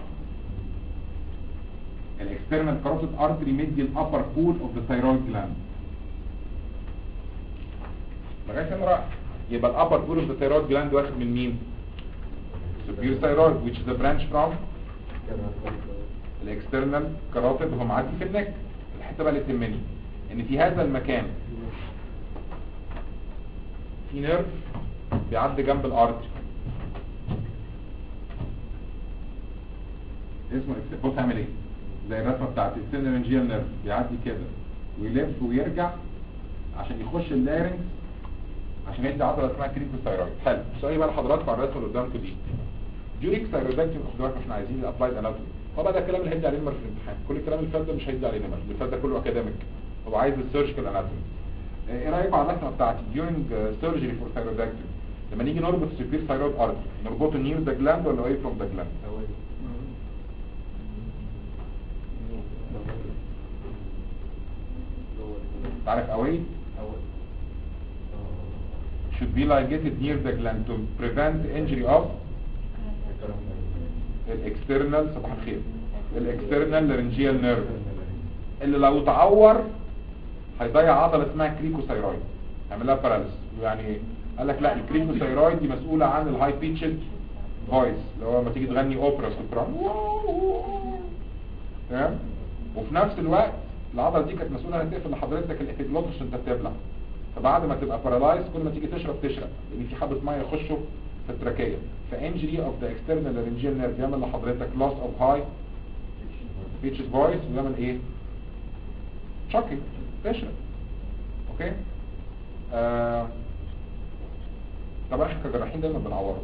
الاكسترنال كاروتيد ارتري مدي الابر بول اوف ذا ثيرويد جلاند لغايه هنا رايح يبقى الابر بول اوف ذا ثيرويد جلاند واخد من مين؟ superior thyroid which is a branch from الاكسترنال كاروتيد هو معدي في النك الحته بقى اللي تهمني ان في هذا المكان في نيرف بيعدي جنب الارتري اسمه إكس- بص هعمل ايه زي الرسمه بتاعت السينرنجيال نيرف بيعدي كده ويلف ويرجع عشان يخش اللارنج عشان يدي عضله اسمها كريكوثايرويد حلو سؤالي بقى لحضراتكم على الرسمه اللي قدامكم دي ديوريك ثايرويدكتومي خدوا بالكم احنا عايزين الابلايد اناتومي هو بقى ده الكلام اللي هيدي عليه نمر في الامتحان كل الكلام اللي فات ده مش هيدي عليه نمر اللي فات ده كله اكاديميك هو عايز السيرجيكال اناتومي ايه رايكم على الرسمه بتاعتي during سيرجري فور ثايرويدكتومي لما نيجي نربط سوبير ثايرويد ارتري نربطه نير ذا جلاند ولا away فروم ذا جلاند تعرف away should be ligated near the gland to prevent injury of الاكسترنال صباح الخير الاكسترنال لارنجيال نيرف اللي لو تعور هيضيع عضله اسمها كريكوثايرويد يعمل لها باراليس يعني ايه قال لك لا الكريكوثايرويد دي مسؤوله عن الهاي بيتشد فويس اللي هو لما تيجي تغني اوبرا سوبران تمام وفي نفس الوقت العضله دي كانت مسؤوله انها تقفل لحضرتك الابيجلوتس انت بتبلع فبعد ما تبقى بارالايز كل ما تيجي تشرب تشرب لان في حبه ميه يخشوا في التراكيه فانجري اوف ذا اكسترنال لارنجيال نيرف يعمل لحضرتك لوس اوف هاي بيتشز فويس ويعمل ايه شوكينج تشرب اوكي آه. طبعا احنا كجراحين دايما بنعوره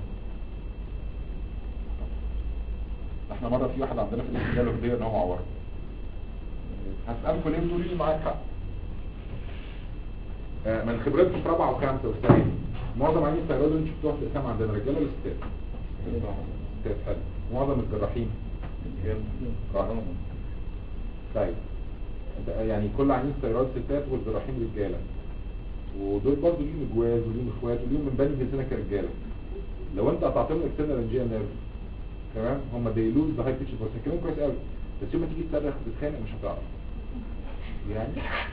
احنا مره في واحد عندنا في الاسم هديه ان هو عوره هسألكم ليه بتقولوا لي معاك حق آه، من خبرتكم في رابعه وخامسه والسنه معظم عيانين الثيرويد اللي انتوا شفتوها في الاسلام عندنا رجاله ولا ستات؟ ستات حلو معظم الجراحين رائع. طيب انت- يعني كل عيانين الثيرويد ستات والجراحين رجاله ودول برضه ليهم اجواز وليهم اخوات وليهم من بني جنسنا كرجاله لو انت قطعت لهم اكسترنال انجيا نيرف تمام هم ديلوز ذا هاي بيتش بس كلام كويس قوي بس يوم ما تيجي تصرخ تتخانق مش هتعرف يعني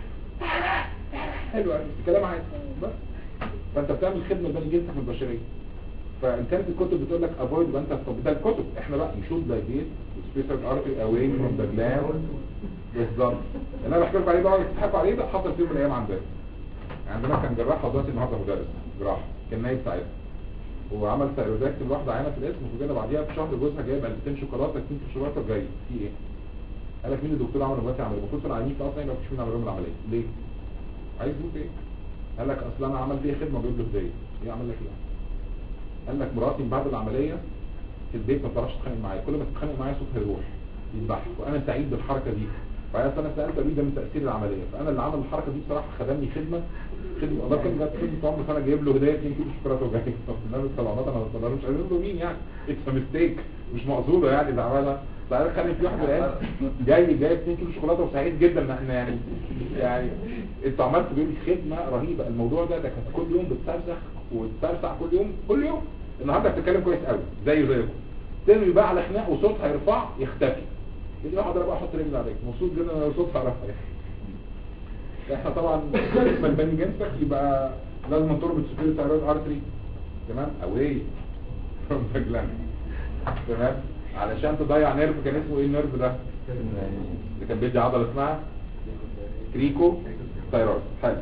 حلو يعني بس كلام عادي بس فانت بتعمل خدمه لبني جنسك من البشريه فان كانت الكتب بتقول لك افويد يبقى انت طب ده الكتب احنا بقى نشوف دايجيت سبيسال ارتري اواي فروم ذا جلاند بالظبط اللي انا بحكي لكم عليه بقى تضحكوا عليه ده حصل في يوم من الايام عندنا عندنا كان جراح دلوقتي النهارده مدرس جراح كان نايب ساعتها وعمل سيروزاكتوم لواحده عينه في الاسم وجينا بعديها بشهر جوزها جايب علبتين شوكولاته اتنين في شوكولاته وجاي في ايه؟ قال لك مين الدكتور عمل دلوقتي عمل المفروض العيانين في اصلا ما فيش مين عمل لهم العمليه ليه؟ عايز يقول ايه؟ قال لك اصل انا عمل بيه خدمه وجايب له هديه ايه عمل لك ايه؟ قال لك مراتي من بعد العمليه في البيت ما بتعرفش تتخانق معايا كل ما تتخانق معايا صوتها يروح يذبحك وانا سعيد بالحركه دي فانا انا سالت قالوا لي ده من تاثير العمليه فانا اللي عمل الحركه دي بصراحه خدمني خدمه خدمه الله كان جت خدمه عمر فانا جايب له هديه 2 كيلو شوكولاته وجاي طب الناس طلعت انا ما بقدرش مش عايزين له مين يعني اتس ميستيك مش مقصوده يعني اللي عملها فانا كان في واحد الان جاي جايب 2 كيلو شوكولاته وسعيد جدا ان احنا يعني يعني انتوا عملتوا بيقول لي خدمه رهيبه الموضوع ده ده كانت كل يوم بتسرسخ وتسرسع كل يوم كل يوم النهارده بتتكلم كويس قوي زيه زيكم تنوي بقى على خناق وصوتها يرفع يختفي اللي واحد بقى احط رجل عليك مبسوط جدا ان صوتها رفع احنا طبعا لما البني جنسك يبقى لازم تربط سوبير ثايرويد ارتري تمام اوي فروم ذا جلاند تمام علشان تضيع نيرف كان اسمه ايه النيرف ده اللي كان بيدي عضله اسمها كريكو ثايرويد حلو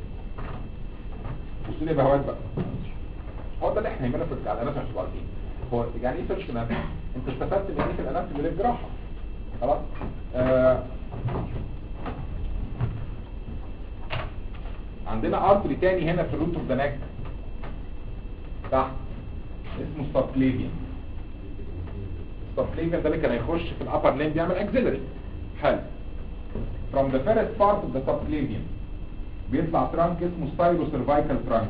بصوا لي بهوات بقى هو ده اللي احنا يهمنا في على الاناتومي عشان تبقوا عارفين هو يعني ايه سيرش في الاناتومي انت استفدت من ايه في الاناتومي من الجراحه خلاص آه عندنا ارتري تاني هنا في الروت اوف ذا نيك تحت اسمه سبكليفيان السبكليفيان ده اللي كان هيخش في الابر لين بيعمل اكسلري حلو from the first part of the subclavian بيطلع ترانك اسمه ستايلو سيرفايكال ترانك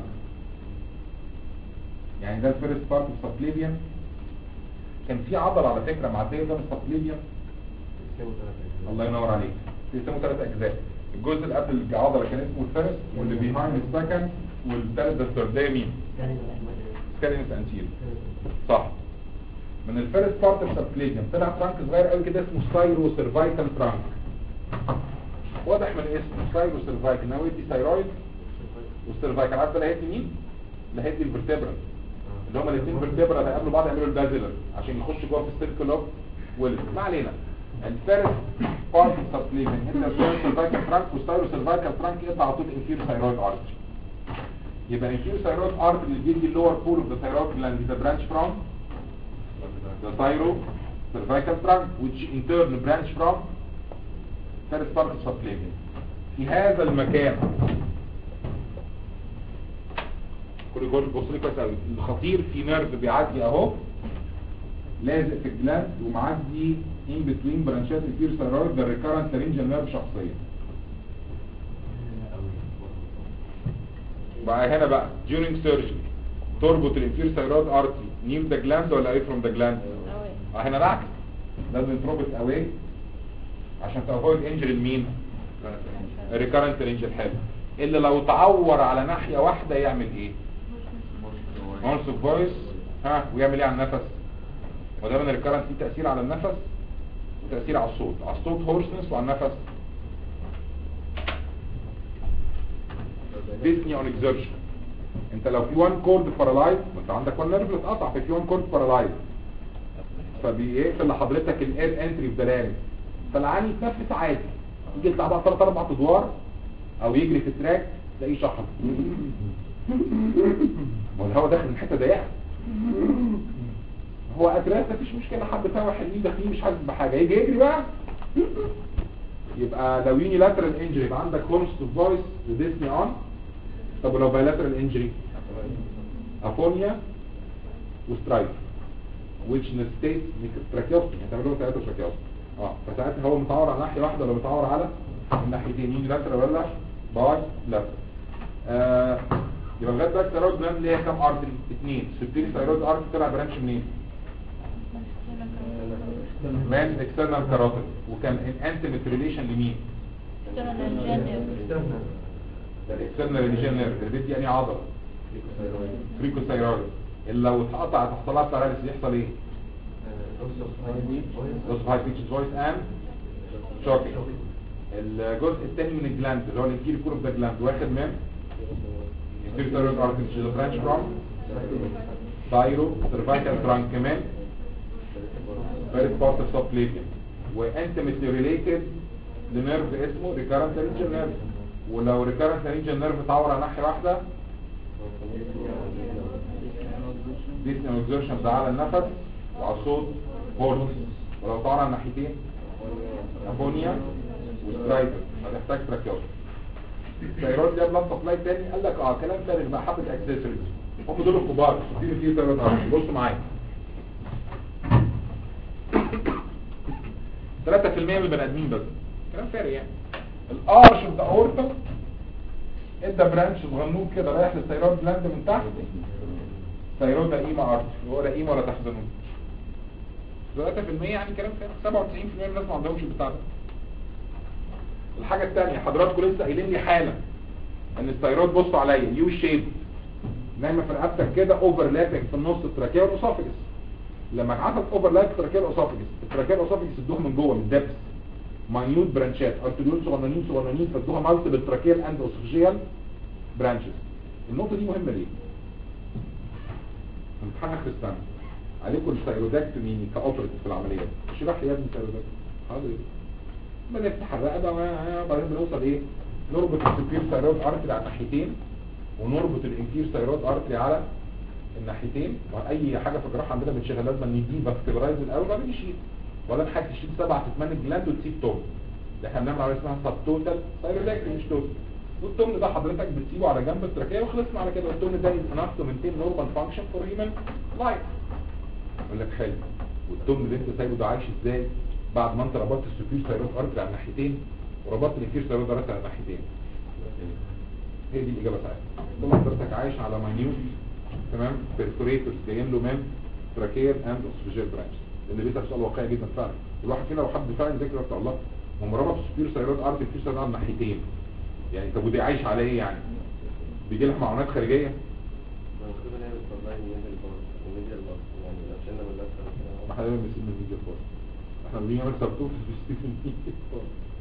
يعني ده الفيرست بارت اوف سبكليفيان كان في عضله على فكره معديه ده من السبكليفيان الله ينور عليك بيسموا ثلاث اجزاء الجزء اللي قبل العضله كان اسمه الفيرست واللي بيهايند السكند والثالث ده الثيرد ده مين سكالينس انتير صح من الفيرست بارت اوف سبكليفيان طلع ترانك صغير قوي كده اسمه ستايرو سيرفايكال ترانك واضح من اسمه ستايرو سيرفايكال ناوي دي ثايرويد والسيرفايكال عارف ده اللي هيدي مين؟ اللي هيدي الفرتبرال اللي هما الاثنين فيرتبرا اللي هيقابلوا بعض يعملوا البازلر عشان يخش جوه في السيركل اوف ويل ما علينا الفيرست بارت سبليمنت هنا الفيرست سيرفايكال ترانك والستايرو سيرفايكال ترانك يقطع على طول انفير ثايرويد ارتري يبقى انفير ثايرويد ارتري اللي بيدي اللور بول اوف ذا ثايرويد جلاند ذا برانش فروم ذا ثايرو cervical trunk which in turn branch from first part of subclavian في هذا المكان كل جول بص لي كويس قوي الخطير في نيرف بيعدي اهو لازق في الجلاند ومعدي ان بتوين برانشات الفير ثايرويد ده الريكارنت لارنجال نيرف شخصيا بقى هنا بقى during surgery تربط الانفير ثايرويد ارتري نيم ذا جلاند ولا ايه فروم ذا جلاند اه هنا العكس لازم تربط اواي عشان تافويد انجري لمين ريكارنت لارنجال حلو اللي لو تعور على ناحية واحدة يعمل ايه مونس اوف فويس ها ويعمل ايه على النفس وده من الريكارنت فيه تأثير على النفس وتأثير على الصوت على الصوت هورسنس وعلى النفس ديسني اون اكزرشن انت لو في وان كورد بارالايز وانت عندك وان نيرف اتقطع في وان كورد بارالايز فبيقفل لحضرتك الاير انتري في ذا فالعاني يتنفس عادي يجي يطلع بقى ثلاث اربع ادوار او يجري في التراك تلاقيه شحط والهواء داخل من حته ضيقه هو اتراك مفيش مشكله حبه هوا حلوين داخلين مش حاسس بحاجه يجي يجري بقى يبقى لو يوني لاترال انجري يبقى عندك هورس تو فويس وديسني اون طب ولو بايلاترال انجري افونيا وسترايك which necessitates tracheostomy هتعملوا ثلاثه tracheostomy اه فساعتها هو متعور على ناحيه واحده ولا متعور على الناحيتين يوني لاترال ولا باي لاترال آه يبقى لغايه دلوقتي الثيرويد جلاند اللي هي كام ارتري اثنين سبتيري ثيرويد ارتري طلع برانش منين من اكسترنال كاروتيد وكان انتيميت ريليشن لمين الاكسترنال ريليشن نيرف اللي بيدي يعني عضله فريكو ثيرويد اللي لو اتقطع تحصل لها باراليس يحصل ايه loss of high pitched voice and shocking الجزء الثاني من الجلاند اللي هو الانتيريور كور اوف ذا جلاند واخد من inferior thyroid artery which is a branch from thyro cervical trunk كمان first part of subclavian و intimately related لنيرف اسمه recurrent laryngeal nerve ولو recurrent laryngeal nerve اتعور على ناحية واحدة dyspnea exertion ده على النفس وعلى الصوت هورس ولو اتعور على الناحيتين امونيا وسترايدر هتحتاج تراكيوس الثيرويد ده بلاد سبلاي تاني قال لك اه كلام فارغ بقى حبه اكسسوارز هم دول الكبار دي اللي فيه ثيرويد ارتري بصوا معايا 3% من البني ادمين بس كلام فارغ يعني الارش اوف ذا اورتا ادى برانش صغنون كده رايح للثيرويد جلاند من تحت ثيرويد رقيمه ارتري هو رقيمه ولا تحزنون 3% يعني كلام فارغ 97% من الناس ما عندهمش البتاع ده الحاجة الثانية حضراتكم لسه قايلين لي حالا ان الثيرويد بصوا عليا يو شيب نايمه في رقبتك كده اوفرلابنج في النص التراكيه والاسوفجس لما حصل اوفرلاب التراكيه والاسوفجس التراكيه والاسوفجس ادوها من جوه من دبس ماينوت برانشات ارتريول صغننين صغننين فادوها مالتيبل تراكيال اند اسوفجيال برانشز النقطه دي مهمه ليه؟ امتحان اخر السنه عليكم الثيرودكتومي كاوبريتيف في العمليات اشرح لي يا ابني الثيرودكتومي حاضر بنفتح الرقبه وبعدين بنوصل ايه نربط السوبير ثيرويد ارتري على الناحيتين ونربط الانفير ثيرويد ارتري على الناحيتين واي حاجه في الجراحه عندنا بنشيلها لازم نجيب فاسكولارايز الاول بعدين نشيل ولا نحتاج تشيل سبعة ثمان جلاند وتسيب توم ده احنا بنعمل عمليه اسمها سب توتال ثيرويدكتومي مش توتال والتمن ده حضرتك بتسيبه على جنب التراكيه وخلصنا على كده والتمن ده انف تو مينتين نورمال فانكشن فور هيومن لايف يقول لك حلو والتمن اللي انت سايبه ده عايش ازاي بعد ما انت ربطت السوبير ثيرويد ارتري على الناحيتين وربطت الانفير ثيرويد ارتري على الناحيتين هي دي الاجابه بتاعتها طول حضرتك عايش على ماينيوت تمام بيرفوريتورز جايين له من تراكير اند اوسفيجيال برانش اللي بيسال سؤال واقعي جدا فعلا الواحد فينا لو حد فعلا ذكر بتاع الله هم ربط السوبير ثيرويد ارتري الانفير ثيرويد على الناحيتين يعني طب ودي عايش على ايه يعني بيجي لها معونات خارجيه المفروض ان هي بتطلع الميديال بار الميديال بار يعني لو شلنا من ما الاسفل احنا دايما بنسيب من الفيديو فور احنا بنيجي نعمل سبتوت في الفيديو فور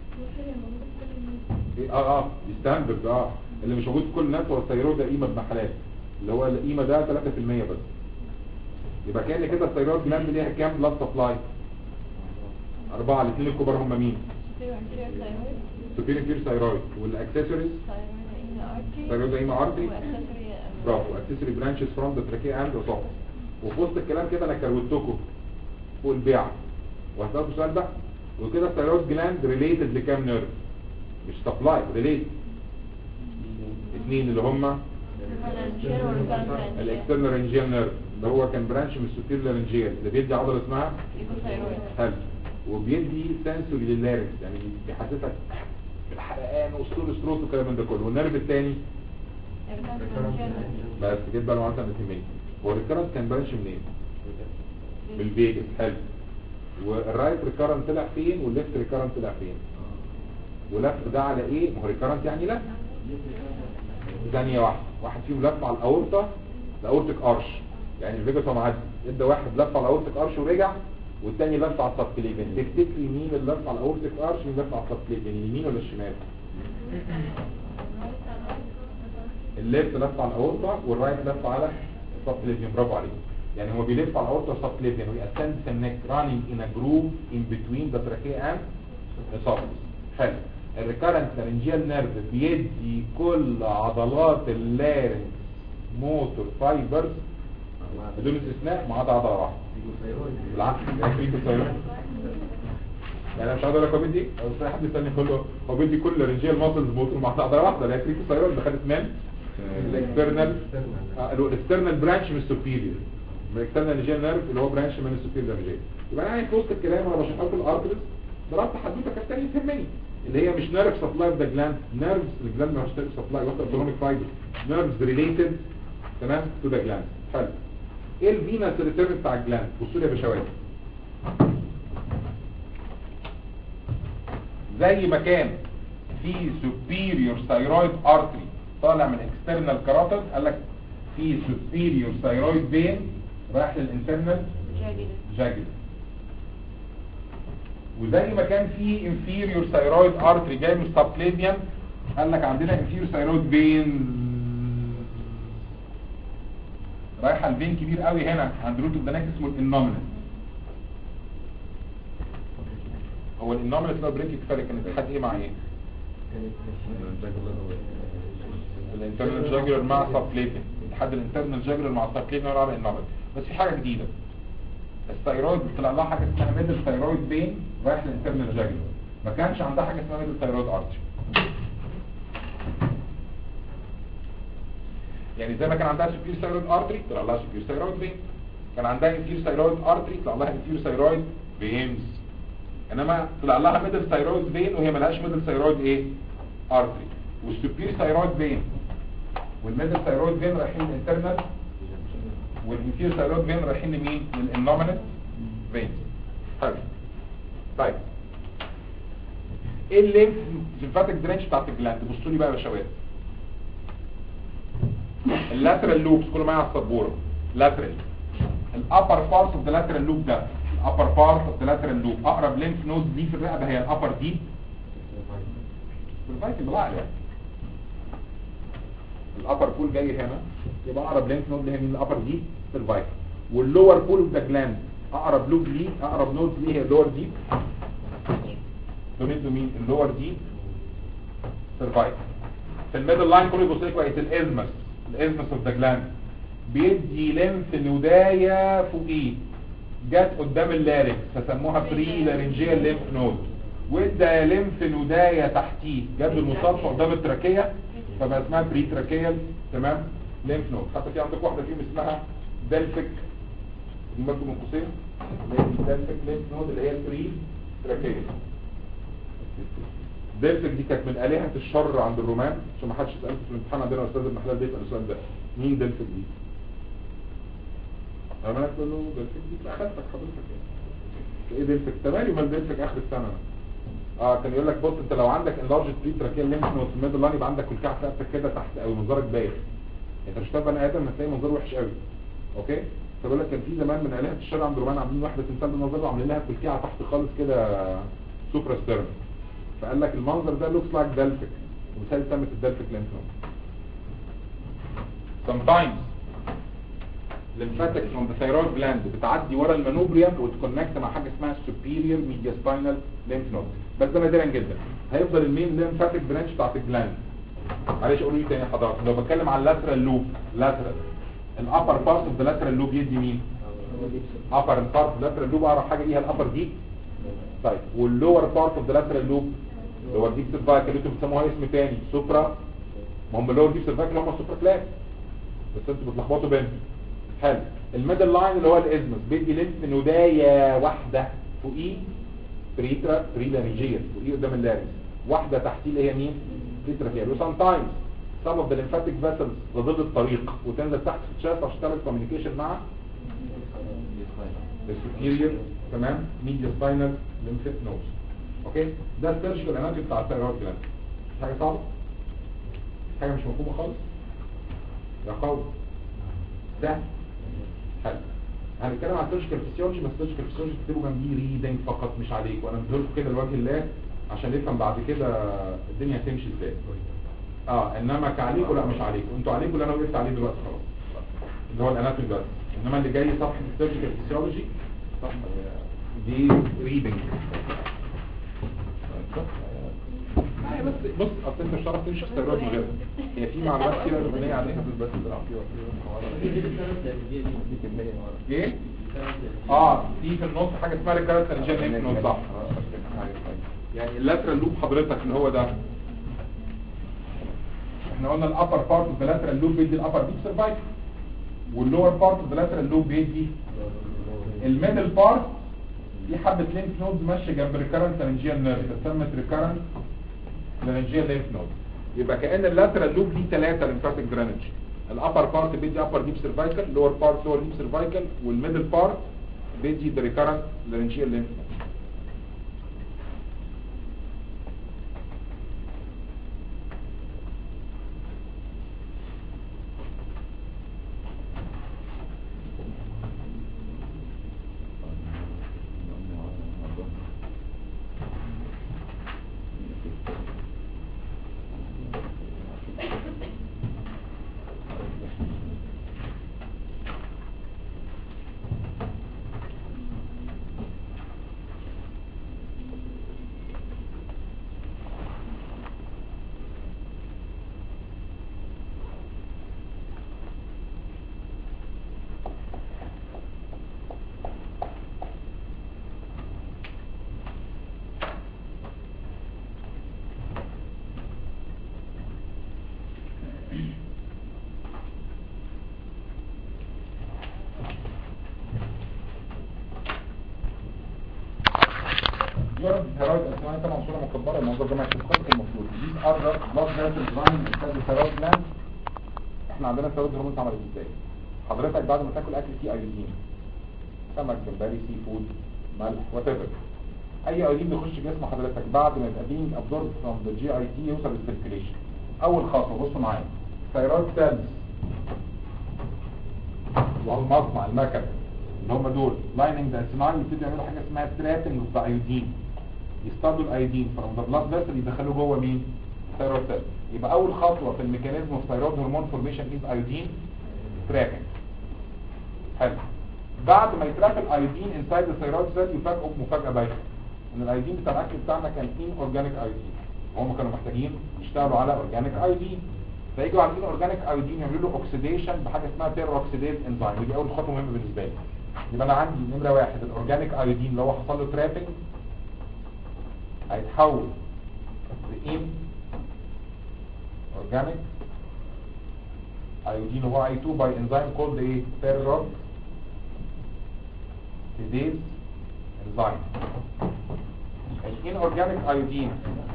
إيه، اه اه دي ستاندرد اه اللي مش موجود في كل الناس هو الثيرويد ده قيمه ابن حلال اللي هو القيمه ده 3% بس يبقى كان كده الثيرويد جلاند ليها كام بلاد سبلاي اربعه الاثنين الكبار هم مين سوبير انفير ثيرويد والاكسسوارز ثيرويد قيمه ارتري برافو اكسسوري برانشز فروم ذا تراكيه اند اسوفس وفي وسط الكلام كده انا كروتكم فوق البيع وهسألكم سؤال بقى وكده الثيرويد جلاند ريليتد لكام نيرف مش سبلاي ريليتد اثنين اللي هم الاكسترنال رينجيال نيرف اللي هو كان برانش من السوبير لارنجيال اللي بيدي عضله اسمها حلو وبيدي سنسوري لللارنكس يعني بيحسسك بالحرقان والستول ستروت والكلام من ده كله والنيرف الثاني بس كده بقى المعادله بتهمني هو الريكرنت كان برانش منين؟ من الفيجاس حلو والرايت ريكرنت طلع فين والليفت ريكرنت طلع فين ولف ده على ايه ما هو ريكرنت يعني لف ثانيه واحده واحد فيهم لف على الاورطه الاورتيك ارش يعني الفيجاس هو معدي ادى واحد لف على الاورتيك ارش ورجع والتاني لف على السبكليفن تفتكري مين اللي لف على الاورتيك ارش مين لف على السبكليفن اليمين ولا الشمال الليفت لف على الاورطه والرايت لف على السبكليفن برافو عليك يعني هو بيلف على الاورطه والسبكليفن ويأسند the neck running in a groove in between the trachea and esophagus حلو الريكارنت لارنجيال نيرف بيدي كل عضلات اللارنج موتور فايبرز بدون استثناء ما عدا عضله واحده بالعكس يعني في تصيرون يعني انا مش عايز اقول لك هو بيدي او بس حد يسالني كله هو بيدي كل رنجيال ماسلز موتور مع عضله واحده اللي هي كريتو سايرون اللي خدت من الاكسترنال الاكسترنال برانش من السوبيريور من الاكسترنال رنجيال نيرف اللي هو برانش من السوبيريور رنجيال يبقى انا يعني في وسط الكلام وانا بشرح لكم الارترز ضربت حدوته كانت تانية تهمني اللي هي مش نيرف سبلاي اوف ذا جلاند نيرفز الجلاند مش نيرف سبلاي واخد اوتونوميك فايبر نيرفز ريليتد تمام تو ذا جلاند حلو ايه الفينس ريتيرن بتاع الجلاند بصوا لي يا باشوات زي ما كان في superior thyroid artery طالع من external carotid قال لك في superior thyroid vein رايح للinternal جاجل وزي ما كان في inferior thyroid artery جاي من subclavian قال لك عندنا inferior thyroid vein رايحه الفين كبير قوي هنا عند روت اوف ذا نيك اسمه الانومينال هو الانومينال لو بريك كفايه كان الاتحاد ايه مع ايه؟ الانترنال جاجولر مع سبكليفيان الاتحاد الانترنال جاجولر مع سبكليفيان على الانومينال بس في حاجه جديده الثيرويد طلع لها حاجه اسمها ميدل ثيرويد بين رايح للانترنال جاجولر ما كانش عندها حاجه اسمها ميدل ثيرويد ارتري يعني زي ما كان عندها سوبير ثيرويد ارتري طلع لها سوبير ثيرويد بين كان عندها انفير ثيرويد ارتري طلع لها انفير ثيرويد فينز انما طلع لها ميدل ثيرويد فين وهي ملهاش ميدل ثيرويد ايه ارتري والسوبير ثيرويد فين والميدل ثيرويد فين رايحين للانترنال والانفير ثيرويد فين رايحين لمين للانومينال فين حلو طيب ايه الليمف ليمفاتيك درينج بتاعت الجلاند بصوا لي بقى يا باشوات اللاترال لوبس كله معايا على السبوره لاترال الابر بارت اوف ذا لاترال لوب ده الابر بارت اوف ذا لاترال لوب اقرب لينف نود دي في الرقبه هي الابر دي الفايتل بالعقل يعني الابر بول جاي هنا يبقى اقرب لينف نود اللي هي مين الابر دي في الفايتل واللور بول اوف ذا جلاند اقرب لوب ليه اقرب نود ليه هي اللور دي دونيتو مين اللور دي سيرفايف في الميدل لاين كله يبص لي كويس الازمس الازمس اوف ذا جلاند بيدي لينف نودايه فوقيه جت قدام اللارنكس فسموها بري لارنجيال لينف نود وادى لينف نودايه تحتيه جنب المصادفه قدام التراكيه فبقى اسمها بري تراكيال تمام لينف نود حتى في عندك واحده فيهم اسمها دلفك دي برضه من قوسين دلفك لينف نود اللي هي البري تراكيال دلفك دي كانت من آلهة الشر عند الرومان عشان ما حدش يسألك في الامتحان عندنا استاذ ابن حلال بيسأل السؤال ده مين دلفك دي؟ انا تقول له دلفك دي اخدتك حضرتك يعني ايه دلفك؟ تمام يبقى دلفك اخر السنة اه كان يقول لك بص انت لو عندك انلارج بري تراكيال لينف نود في الميدل لاين يبقى عندك كلكعه في رقبتك كده تحت قوي منظرك بايخ انت مش شايف بني ادم هتلاقي منظره وحش قوي اوكي فبقول لك كان في زمان من آلهة الشر عند الرومان عاملين واحدة تمثال بالمنظر ده وعاملين لها كلكعه تحت خالص كده سوبرا ستيرن فقال لك المنظر ده لوكس لايك دلفك وبالتالي سمت الدلفك لينف نود sometimes lymphatic from the thyroid gland بتعدي ورا المانوبريم وتكونكت مع حاجه اسمها superior mediastinal lymph node بس ده نادرا جدا هيفضل المين lymphatic برانش بتاعت الجلاند معلش قولوا لي تاني حضرتك لو بتكلم عن lateral loop lateral الابر بارت اوف ذا lateral loop يدي مين upper part of the lateral loop اقرب حاجه ليها الابر دي طيب واللور بارت اوف ذا lateral loop اللي هو الديب سيرفايكال اللي انتوا بتسموها اسم تاني سوبرا ما هم اللور ديب سيرفايكال هم سوبرا كلاس بس انتوا بتلخبطوا بينهم حلو الميدل لاين اللي هو الازمس بيدي لينف نودايه واحده فوقيه بريترا بريلارينجيال فوقيه قدام اللارنس واحده تحتيه اللي هي مين بريترا فيها وسام تايمز some of the lymphatic vessels لضد الطريق وتنزل تحت في الشاست عشان تعمل كوميونيكيشن مع السوبيريور تمام ميديا سباينال ليمفيت نودز اوكي ده السيرجيكال اناتومي بتاع الثيرويد جلاند حاجه صعبه حاجه مش مفهومه خالص يا قوي ده حلو هنتكلم عن السيرجيكال فيسيولوجي بس السيرجيكال فيسيولوجي تكتبوا جنبيه ريدنج فقط مش عليك وانا مديلكم كده لوجه الله عشان نفهم بعد كده الدنيا هتمشي ازاي اه انما كعليكم لا مش عليكم انتوا عليكم اللي انا وقفت عليه دلوقتي خلاص اللي هو الاناتومي بس انما اللي جاي صفحه السيرجيكال فيسيولوجي دي ريدنج بس بص اصل انت مش هتعرف تمشي في الثيرويد من غيرها هي في معلومات كده مبنيه عليها بس ايه اه في في النص حاجه اسمها ريكارنت انجين لينف نود صح يعني اللاترال لوب حضرتك اللي هو ده احنا قلنا الابر بارت اوف ذا لاترال لوب بيدي الابر ديب سيرفايكل واللور بارت اوف ذا لاترال لوب بيدي الميدل بارت دي حبه لينف نودز ماشيه جنب ريكارنت لارنجيال نيرف اتسمت ريكارنت لارنجيال لينف نود يبقى كان اللاترال لوب دي ثلاثه ليمفاتيك درينج الابر بارت بيدي ابر ديب سيرفايكل اللور بارت لور ديب سيرفايكل والميدل بارت بيدي ذا ريكارنت لارنجيال لينف نود طبعا انت منصوره مكبره المنظر ده ما يتفقش المفروض دي ارجع بلاد فيسل راين استاذ الثيرويد جلاند احنا عندنا الثيرويد هرمون اتعملت ازاي حضرتك بعد ما تاكل اكل فيه ايودين سمك جمبري سي فود ملح وات ايفر اي ايودين بيخش جسم حضرتك بعد ما يبقى being absorbed from the GIT يوصل للسيركيليشن اول خطوه بصوا معايا ثيرويد سيلز والمصنع المكن اللي هم دول لايننج ذا اسيناين يبتدوا يعملوا حاجه اسمها ترابنج اوف ذا ايودين يصطادوا الايودين فروم ذا بلاد فيسل يدخلوه جوه مين ثيرويد سيل يبقى اول خطوه في الميكانيزم اوف ثيرويد هرمون فورميشن از ايودين ترابنج حلو بعد ما يتراب الايودين انسايد الثيرويد سيل يفاجئوا بمفاجاه بايخه ان الايودين بتاع الاكل بتاعنا كان ان اورجانيك ايودين هم كانوا محتاجين يشتغلوا على اورجانيك ايودين فيجوا على الان اورجانيك ايودين يعملوا له اوكسيديشن بحاجه اسمها بيروكسيديز انزيم ودي اول خطوه مهمه بالنسبه لي يبقى انا عندي نمره واحد الاورجانيك ايودين اللي هو حصل له ترابنج هيتحول لان اورجانيك ايودين هو اي 2 باي انزيم كولد ايه بيروكسيديز انزيم الان اورجانيك ايودين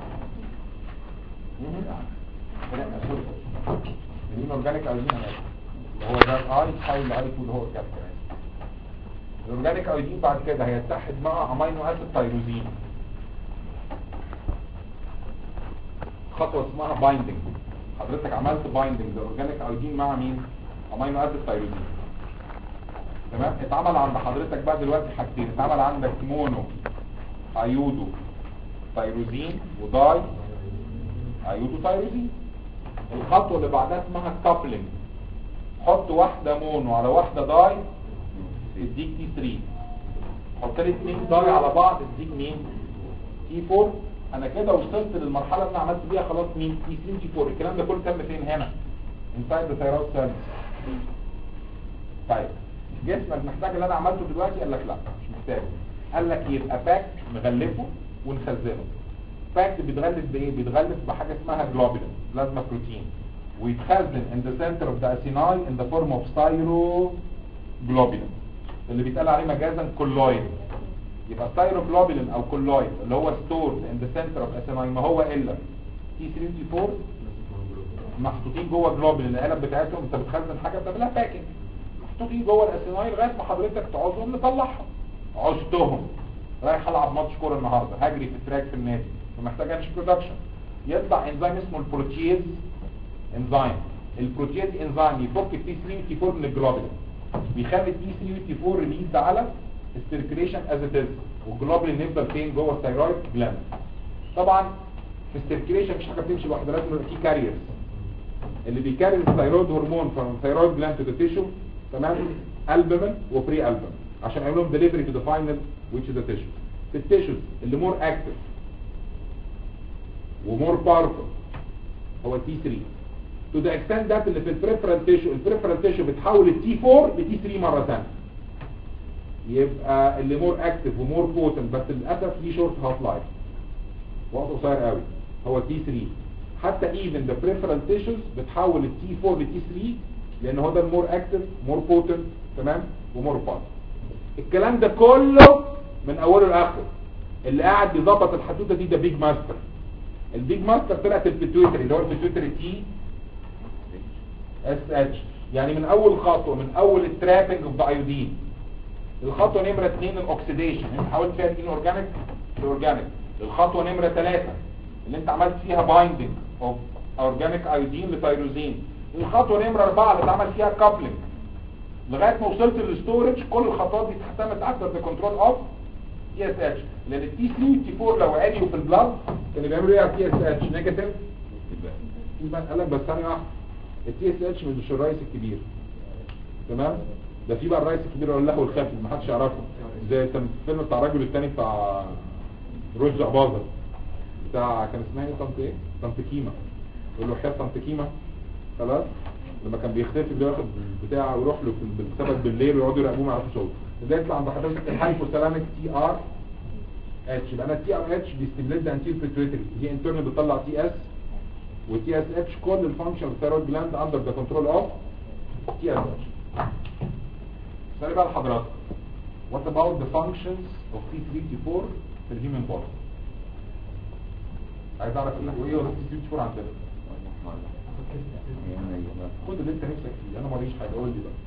الان اورجانيك ايودين انا آسف. اللي هو ده الاي تحول لاي 2 اللي هو اورجانيك أنا آسف. الاورجانيك ايودين بعد كده هيتحد مع امينو اسيد تايروزين خطوه اسمها بايندنج حضرتك عملت بايندنج الاورجانيك ايودين مع مين امينو اسيد تايروزين تمام اتعمل عند حضرتك بقى دلوقتي حاجتين اتعمل عندك مونو ايودو تايروزين وداي ايودو تايروزين الخطوه اللي بعدها اسمها كابلنج حط واحده مونو على واحده داي تديك تي 3 حط لي اثنين داي على بعض تديك مين تي 4 انا كده وصلت للمرحله اللي انا عملت بيها خلاص مين تي 3 تي 4 الكلام ده كله تم فين هنا انسايد ذا ثيرويد سيلز طيب جسمك محتاج اللي انا عملته دلوقتي قال لك لا مش محتاج قال لك يبقى باك نغلفه ونخزنه باك بيتغلف بايه بيتغلف بحاجه اسمها جلوبولين بلازما بروتين ويتخزن in the center of the acinine in the form of styroglobulin اللي بيتقال عليه مجازا كولويد يبقى styroglobulin او كولويد اللي هو stored in the center of acinine ما هو الا تي 3 تي 4 محطوطين جوه جلوبولين العلب بتاعتهم انت بتخزن حاجه بتعملها باكينج محطوطين جوه الاسينايل لغايه ما حضرتك تعوزهم نطلعهم عوزتهم رايح العب ماتش كوره النهارده هجري في التراك في النادي فمحتاج انش برودكشن يطلع انزيم اسمه البروتيز انزيم البروتيز انزيم يفك التي 3 وتي 4 من الجلوبولين بيخلي التي 3 وتي 4 ريليز على السيركيليشن از ات از والجلوبولين يفضل فين جوه الثايرويد جلاند طبعا في السيركيليشن مفيش حاجه بتمشي لوحدها لازم يبقى في كاريرز اللي بيكاري الثايرويد هرمون from thyroid gland to the tissue تمام البومين وبري البومين عشان يعملوا لهم ديليفري تو ذا فاينل which is the tissue في التيشوز اللي مور اكتف ومور باورفul هو التي 3 to the extent that اللي في البريفرال تيشو البريفرال تيشو بتحول التي 4 لتي 3 مره ثانيه يبقى اللي مور اكتف ومور بوتنت بس للاسف ليه شورت هاف لايف وقت قصير قوي هو تي 3 حتى even the peripheral tissues بتحول التي 4 لتي 3 لان هو ده المور اكتف مور بوتنت تمام ومور بارت الكلام ده كله من اوله لاخره اللي قاعد بيظبط الحدوته دي ده بيج ماستر البيج ماستر طلعت البيتويتري اللي هو البيتويتري تي اس اتش يعني من اول خطوه من اول الترابنج اوف ذا ايودين الخطوه نمره 2 الاكسيديشن انت حاولت فيها الان اورجانيك اورجانيك الخطوه نمره 3 اللي انت عملت فيها بايندنج اوف اورجانيك ايودين لتيروزين الخطوه نمره 4 اللي اتعمل فيها كابلنج لغايه ما وصلت للستورج كل الخطوات دي تعتمد اكتر بكنترول اوف تي اس اتش لان التي 3 والتي 4 لو عليوا في البلاد كانوا بيعملوا ايه على التي اس اتش نيجاتيف يبقى قال لك بس ثانيه واحده التي اس اتش مش الرئيس الكبير تمام ده في بقى الرئيس الكبير ولا له الخفي ما حدش يعرفه زي كان الفيلم بتاع الراجل الثاني بتاع رشدي اباظه بتاع كان اسمها ايه طنط ايه طنط كيمه يقول له حياه طنط كيمه خلاص لما كان بيختفي بياخد بتاع ويروح له في السبت بالليل ويقعدوا يراقبوه ما يعرفوش هو ده يطلع عند حضرتك الهايبوثالاميك تي ار اتش يبقى انا التي ار اتش بيستميليت ذا انتير بيتويتري دي انترنال بتطلع تي اس والتي اس اتش كل الفانكشن اوف الثيرويد جلاند اندر ذا كنترول اوف تي اس اتش سؤال بقى لحضرتك what about the functions of T3 T4 في الهيومن بودي عايز اعرف ايه وايه وظيفه السي تي 4 عندنا خد اللي انت نفسك فيه انا ماليش حاجه قول لي بقى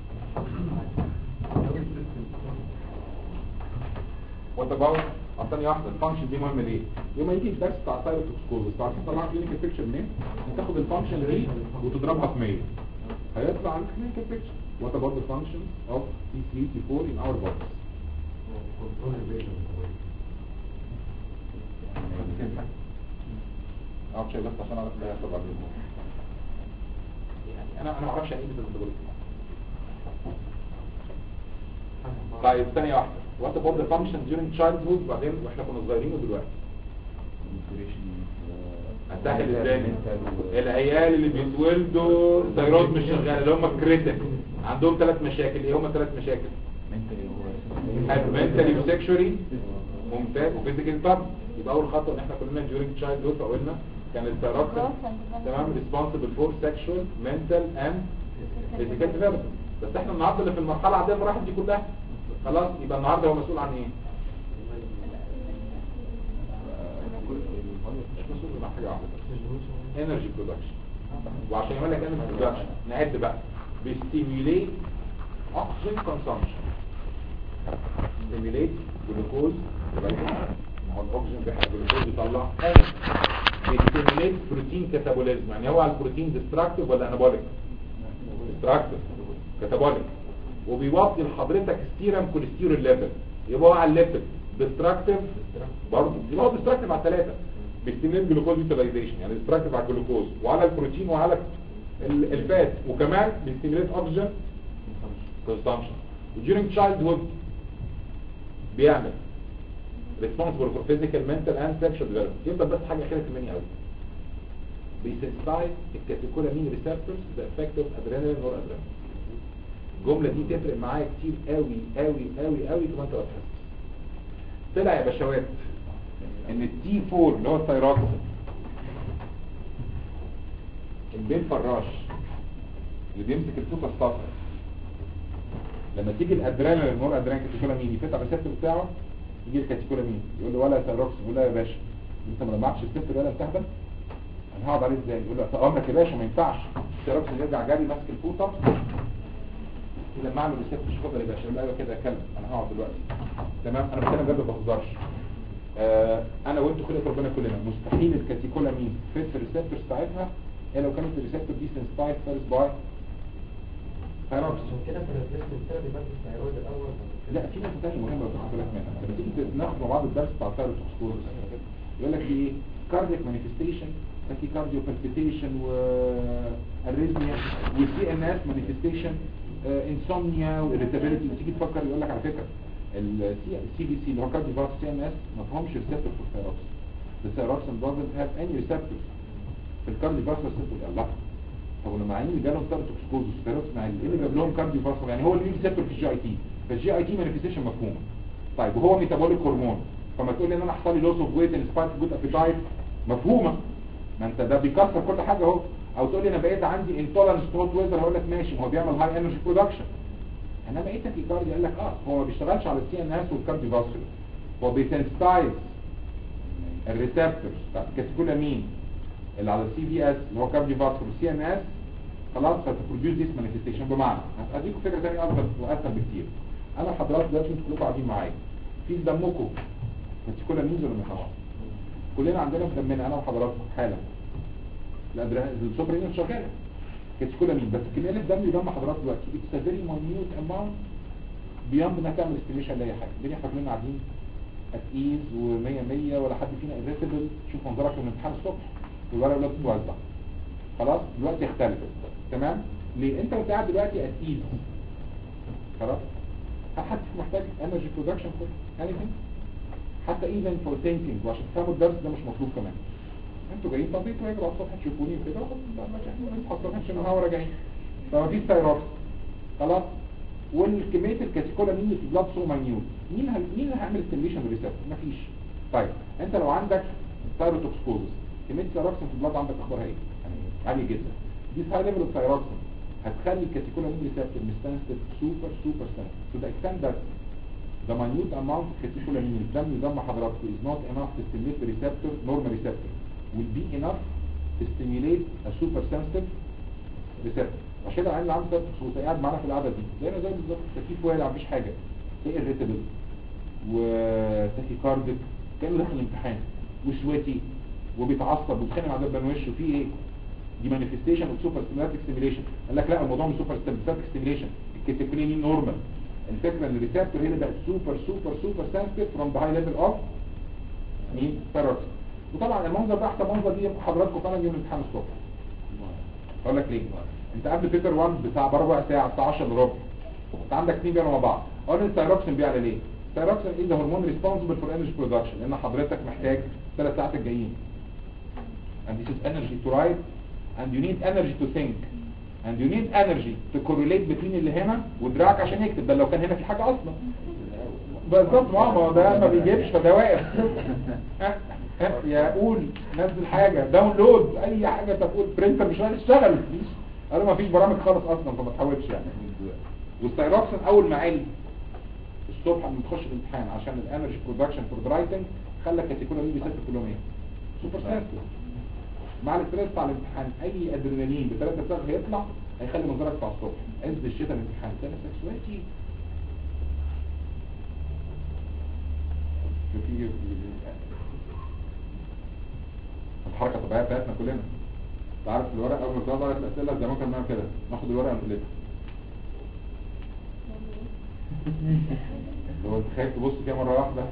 وات اباوت ثانية واحدة الفانكشن دي مهمة ليه؟ يوم ما يجي الدرس بتاع السايروتوكسكوز بتاع تطلع كلينيكال بيكتشر منين؟ تاخد الفانكشن دي وتضربها في 100 هيطلع عندك كلينيكال بيكتشر وات اباوت ذا فانكشن اوف تي 3 تي 4 ان اور بوديز اه شيء بس عشان اعرف ايه هيحصل بعدين يعني انا انا ما اعرفش يعني ايه بالميتابوليك طيب ثانية واحدة وات اباوت ذا فانكشن during childhood بعدين واحنا كنا صغيرين ودلوقتي هتسهل ازاي العيال اللي بيتولدوا الثيرويد مش شغاله اللي هم كريتيك عندهم ثلاث مشاكل ايه هم ثلاث مشاكل mentally وسكشوري ممتاز وفيزيكال طب يبقى اول خطوه ان احنا كلنا during childhood قلنا كان الثيرويد تمام responsible for sexual mental and physical development بس احنا النهارده اللي في المرحله العاديه المراحل دي كلها خلاص يبقى النهارده هو مسؤول عن ايه مش مسؤول عن حاجه واحده بس انرجي برودكشن وعشان يعمل لك انرجي برودكشن نعد بقى بيستيميوليت اوكسجين كونسامشن ستيميوليت جلوكوز ما هو الاكسجين بيحرق الجلوكوز يطلع بيستيميوليت بروتين كاتابوليزم يعني هو على البروتين ديستراكتيف ولا انابوليك ديستراكتيف كاتابوليك وبيوطي لحضرتك السيرم كوليسترول ليفل يبقى هو على الليفل ديستراكتيف برضه يبقى هو ديستراكتيف على الثلاثه بيستيميليت جلوكوز يوتيلايزيشن يعني ديستراكتيف على الجلوكوز وعلى البروتين وعلى ال- الفات وكمان بيستيميليت اوكسجين كونسامشن during childhood بيعمل responsible for physical mental and sexual development يفضل بس حاجه كده تهمني قوي بيسنسايز الكاتيكولامين ريسبتورز ذا افكت اوف ادرينالين نور ادرينالين الجمله دي تفرق معايا كتير قوي قوي قوي قوي كما انت بتحس طلع يا باشوات ان التي 4 اللي هو الثيروكسين البين فراش اللي بيمسك الفوطه الصفراء لما تيجي الادرينالين نور ادرينالين كاتيكولامين يفتح الريسبتور بتاعه يجي الكاتيكولامين يقول له ولا ثيروكس يقول له يا باشا انت ما لمعتش الريسبتور ولا بتهبل انا هقعد عليه ازاي يقول له طب امرك يا باشا ما ينفعش الثيروكس يرجع جري ماسك الفوطه لما اعمل ريسبت مش خبر يا باشا يقول له ايوه كده اتكلم انا هقعد دلوقتي تمام انا بتكلم بجد ما بهزرش آه انا وانتوا خلق ربنا كلنا مستحيل الكاتيكولامين فيت في الريسبتور ساعتها الا لو كانت الريسبتور دي سنسيتايز فيرست باي ثيروكس عشان كده في الريبليسمنت ثيرابي بدي الثيرويد الاول لا في ناس تانية مهمة لو تاخد بالك منها لما تيجي ناخد مع بعض الدرس بتاع الثيروتوكسكوز يقول لك ايه كاردياك مانيفستيشن تاكي كارديو بالبيتيشن و اريزميا والسي ان اس مانيفستيشن انسومنيا واريتابيلتي وتيجي تفكر يقول لك على فكره السي بي سي اللي هو كارديو فاس سي ان اس ما فيهمش ريسبتور في الثيروكس الثيروكسين doesn't have any receptors في الكارديو فاس ريسبتور الله طب لما عيني جالهم ثيروتوكسكوز والثيروكس مع ايه اللي جاب لهم كارديو فاس يعني هو اللي ليه ريسبتور في الجي اي تي فالجي اي تي مانيفستيشن مفهومه طيب وهو ميتابوليك هرمون فما تقول لي ان انا حصل لي لوس اوف ويت ان سبايك جود ابيتايت مفهومه ما انت ده بيكسر كل حاجه اهو او تقول لي انا بقيت عندي انتولرنس تو هوت ويزر هقول لك ماشي ما هو بيعمل هاي انرجي برودكشن انما ايه تاكيكارديا قال لك اه هو ما بيشتغلش على السي ان اس والكارديو فاسكولار هو بيسنسايز الريسبتورز بتاعت الكاتيكولامين اللي على السي بي اس اللي هو كارديو فاسكولار سي ان اس خلاص فتبروديوس ديس مانيفستيشن بمعنى هديكم فكره ثانيه اكتر واسهل بكتير انا حضرتك دلوقتي انتوا كلكم قاعدين معايا في في دمكم كاتيكولامين ولا ما فيهاش كلنا عندنا في دمنا انا وحضراتكم حاله الادرينالين السوبرينال شغاله كاتيكولامين بس الكميه اللي في دم دم حضراتكم دلوقتي اتس فيري ماينيوت اماونت بياند انها تعمل استيميشن لاي حاجه الدنيا احنا كلنا قاعدين ات ايز و100 100 ولا حد فينا ايريتبل شوف منظرك من الامتحان الصبح والورقه ولا بتتوزع خلاص دلوقتي اختلفت تمام ليه انت وانت قاعد دلوقتي ات ايز خلاص هل حد فيكم محتاج انرجي برودكشن كله anything حتى even for thinking وعشان تفهموا الدرس ده مش مطلوب كمان انتوا جايين طب انتوا هيجوا على الصبح تشوفوني وكده نصحى الصبح عشان الهوا راجعين فما فيش ثيروكس خلاص والكميه الكاتيكولا مين في البلاد سو ماينيوت مين هل... مين اللي هيعمل ستيميشن ريسبتور مفيش طيب انت لو عندك ثيروتوكسكوزس كميه الثيروكسين في البلاد عندك اخبارها ايه يعني عالي جدا دي هاي ليفل اوف ثيروكسين هتخلي الكاتيكولا مين ريسبتور مستنسد سوبر سوبر سنس تو ذا اكستنت ذات the minute amount of catecholamine الدم دم حضراتكم is not enough to stimulate the receptor normal receptor will be enough to stimulate a super sensitive receptor عشان كده العيان اللي عنده ضغط خصوصي قاعد معانا في القعده دي زينا زي بالظبط تكييف والع مفيش حاجه تلاقي irritable وتاكيكارديك كانه داخل الامتحان وسويتي وبيتعصب وبيتخانق مع دبان وشه في ايه دي مانيفستيشن اوف سوبر ستيمولاتيك ستيميليشن قال لك لا الموضوع مش سوبر ستيمولاتيك ستيميليشن الكتفرينين نورمال الفكره ان الريسبتور هي اللي بقت سوبر سوبر سوبر سنسيتيف فروم ذا هاي ليفل اوف مين بارادوكس وطبعا المنظر ده احسن منظر دي حضراتكم فعلا يوم الامتحان الصبح اقول لك ليه انت قبل بيبر 1 بتاع بربع ساعه الساعه 10 الا ربع انت عندك اثنين بيعملوا مع بعض اقول لك الثايروكسين بيعلى ليه الثايروكسين ايه ده هرمون ريسبونسبل فور انرجي برودكشن لان حضرتك محتاج ثلاث ساعات الجايين and this is energy to write and you need energy to think and you need energy to correlate between اللي هنا ودراعك عشان يكتب ده لو كان هنا في حاجة اصلا بالظبط ما هو ده ما بيجيبش فده واقف ها؟ ها؟ يا قول نزل حاجة داونلود اي حاجة تقول برينتر مش راضي يشتغل مفيش قالوا ما فيش برامج خالص اصلا فما تحاولش يعني والثايروكسين اول ما عالي الصبح لما تخش الامتحان عشان الانرجي برودكشن فور رايتنج خلى الكاتيكولا دي بيسافر كلهم ايه سوبر سنسيتيف مع الاستريس بتاع الامتحان اي ادرينالين بثلاثة صاغ هيطلع هيخلي منظرك بتاع الصبح عز الشتاء الامتحان تلاقي نفسك سواتي في الحركة الطبيعية بتاعتنا كلنا انت عارف الورق اول ما بتطلع ورقة الاسئلة زي ما كنا بنعمل كده ناخد الورقة ونقلبها لو انت خايف تبص كده مرة واحدة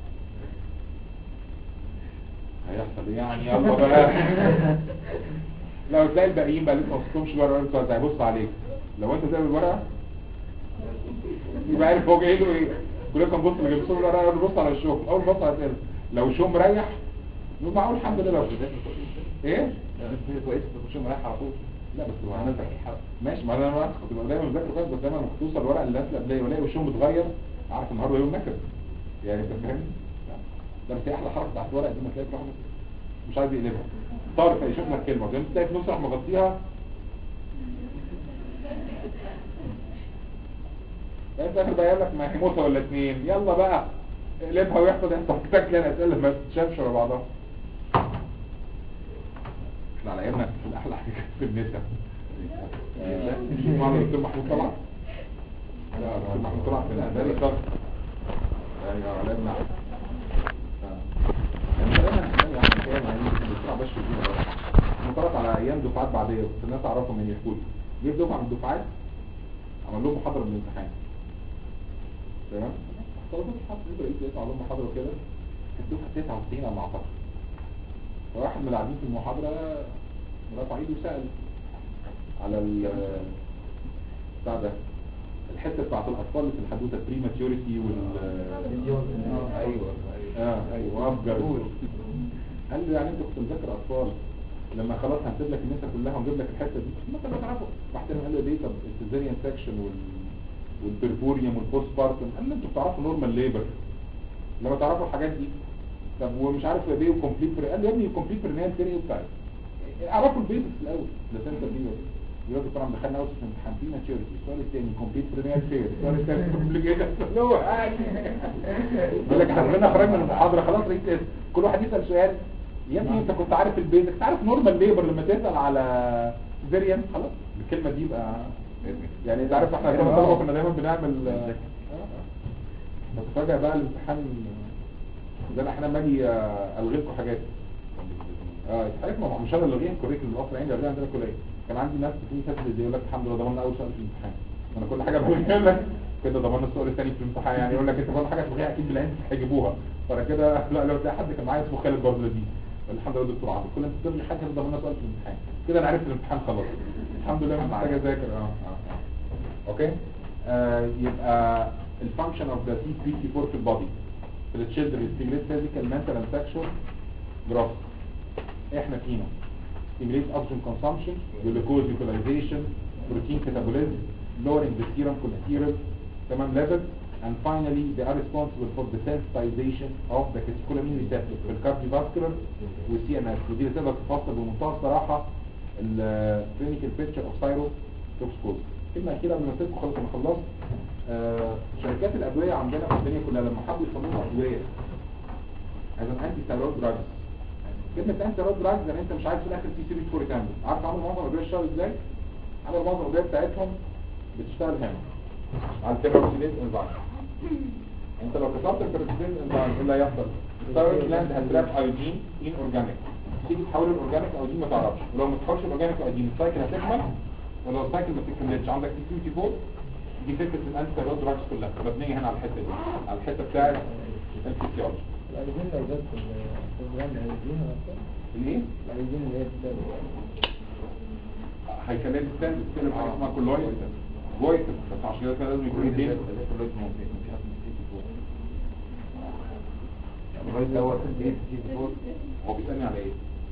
هيحصل ايه يعني يلا بقى لو تلاقي الباقيين بقى لسه ما وصلتهمش الورقه انت هيبص عليك لو انت زي الورقه يبقى عارف هو جاي له ايه كلنا كان بص اللي بيبصوا الورقه يقول بص على الشوم اول بص على الاسئله لو شوم مريح يبقى معقول الحمد لله لو ايه كويس بخش رايح على طول لا بس هو انا ماشي ما انا انا كنت ببقى دايما مذاكر كويس بس دايما لما كنت اوصل الورقه اللي نازله قبليه والاقي وشهم متغير عارف النهارده يوم نكد يعني انت فاهمني ده بس هي احلى حركه بتاعت الورقه دي ما تلاقي واحد مش عايز يقلبها طارق يشوف لك كلمه وانت تلاقي في نص راح مغطيها انت اخر بقى لك ما هي موته ولا اتنين يلا بقى اقلبها ويحفظ انت تاكل انا اسئله ما تتشافش ورا بعضها احنا على ايامنا في الاحلى حاجه في النساء معنا الدكتور محمود طلع لا الدكتور محمود طلع في الاداري صار ايوه على ايامنا مطلق على ايام دفعات بعديه كنت الناس اعرفهم من يحكوا لي جه دفعه من الدفعات عمل لهم محاضره من الامتحان تمام طلبت حد يبقى يجي عمل لهم محاضره كده كانت دفعه 99 على ما اعتقد فواحد من القاعدين في المحاضره رفع ايده وسال على ال بتاع ده الحته بتاعت الاطفال اللي في الحدوته بري ماتيوريتي وال ايوه اه ايوه افجر قال له يعني انت كنت مذاكر اطفال لما خلاص هنسيب لك النساء كلها ونجيب لك الحته دي ما انت تعرفه رحت قال له ليه طب السيزيريان سكشن وال والبربوريوم والبوست بارتم قال له انتوا بتعرفوا نورمال ليبر لما تعرفوا الحاجات دي طب ومش عارف ايه وكومبليت قال له يا ابني الكومبليت برنامج فين ايه بتاعي اعرفوا البيزكس الاول ده سنتر دي دلوقتي طبعا دخلنا اول في الامتحان في ماتيوريتي السؤال الثاني كومبليت برنامج فين السؤال الثالث كومبليكيشن لو يقول لك احنا كلنا خرجنا من المحاضره خلاص ريت اسم كل واحد يسال سؤال يا ابني انت كنت عارف البيزكس عارف نورمال ليبر لما تسال على فيريان خلاص الكلمه دي بقى يعني انت عارف احنا كنا طلبه كنا دايما بنعمل بس فجاه بقى الامتحان ده انا احيانا باجي الغي لكم حاجات اه حضرتك ما مش انا اللي الغيها الكوريكولم الاصلي عندي الغيها عندنا كليه كان عندي ناس في تسجيل يقول لك الحمد لله ضمننا اول سؤال في الامتحان انا كل حاجه بقولها لك كده ضمننا السؤال الثاني في الامتحان يعني يقول لك انت كل حاجه تلغيها اكيد بالعين هيجيبوها فانا كده لا لو تلاقي حد كان معايا اسمه خالد برضه دي الحمد لله دكتور عاطف كل ما تكتب لي حاجه كده ضمننا سؤال في الامتحان كده انا عرفت الامتحان خلاص الحمد لله مش محتاج اذاكر اه اه اه اوكي آه يبقى الفانكشن اوف ذا تي 3 تي 4 في البادي في التشيلدرن ستيميليت فيزيكال منتال اند سكشوال جراف احنا فينا stimulate oxygen consumption glucose utilization protein catabolism lowering the serum cholesterol تمام level and finally they are responsible for the sensitization of the catecholamine receptor في الكارديوفاسكولار والسي ان اس ودي اللي تقدر تفسر بمنتهى الصراحه الكلينيكال بيكتشر اوف سايرو توكسكوز كلمه اخيره قبل ما اسيبكم خلاص انا خلصت آه شركات الادويه عندنا في الدنيا كلها لما حبوا يصنعوا ادويه as an anti thyroid drugs كلمه انتي رود دراجز يعني انت مش عايز في الاخر تي سي بي فور تعمل عارف عمل معظم الادويه بتشتغل ازاي عمل معظم الادويه بتاعتهم بتشتغل هنا على البيروكسيديز انزايم انت لو كسرت البيروكسيديز انزايم ايه اللي هيحصل الثايرويد جلاند هتراب ايودين ان اورجانيك تيجي تحول الاورجانيك ايودين ما تعرفش ولو ما تحولش الاورجانيك ايودين السايكل هتكمل ولو السايكل ما تكملش عندك تي 24 دي فكره الانتي رود دراجز كلها مبنيه هنا على الحته دي على الحته بتاعت الفسيولوجي الأيدين لو جت في البروجرام الأيدين مثلا الايه الأيدين اللي هي بتبقى هيكلم ستاند بتتكلم حاجه اسمها كولويد فويس بس عشان كده لازم يكون بين الراجل الأول في هو بيسالني على ايه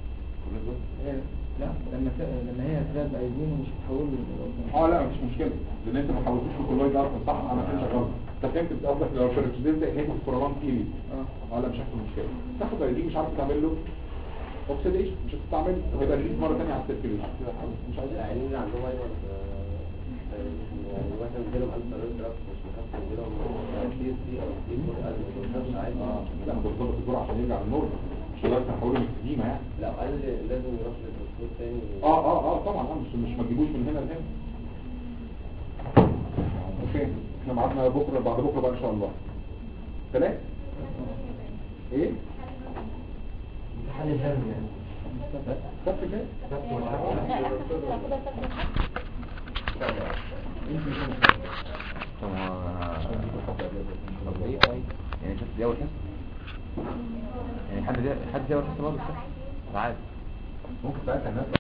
لا لما ت... لما هي تلاقي أيدين ومش هتحول اه لا مش مشكله لان انت ما حاولتش في الكولويد اصلا صح انا كنت شغال انت فهمت قصدك لو الفيرتشدين ده هيك الكورالان كيلي اه اه لا مش هيحصل مشكله تاخد ايدي مش عارف تعمل له اوكسيديشن مش هتستعمل وهيبقى ريليز مره ثانيه على السيركيوليشن مش عايز يعني اللي عندهم ايضا يعني مثلا بيجيلهم ألف ريد دراج مش مكفي بيجيلهم سي اس سي او سي فور ألف مش عايز لا بالظبط الجرعه عشان يرجع للنور مش هتقدر تحوله من السديمه يعني لا قال لي لازم يروح للدكتور تاني اه اه اه طبعا آه، مش مش ما تجيبوش من هنا لهنا اوكي احنا معادنا بكره بعد بكره بقى ان شاء الله ثلاث ايه حل الهم يعني سبت جاي طب ليه طيب يعني شفت دي اول حصه يعني حد دي حد دي اول حصه برضه عادي ممكن ساعتها الناس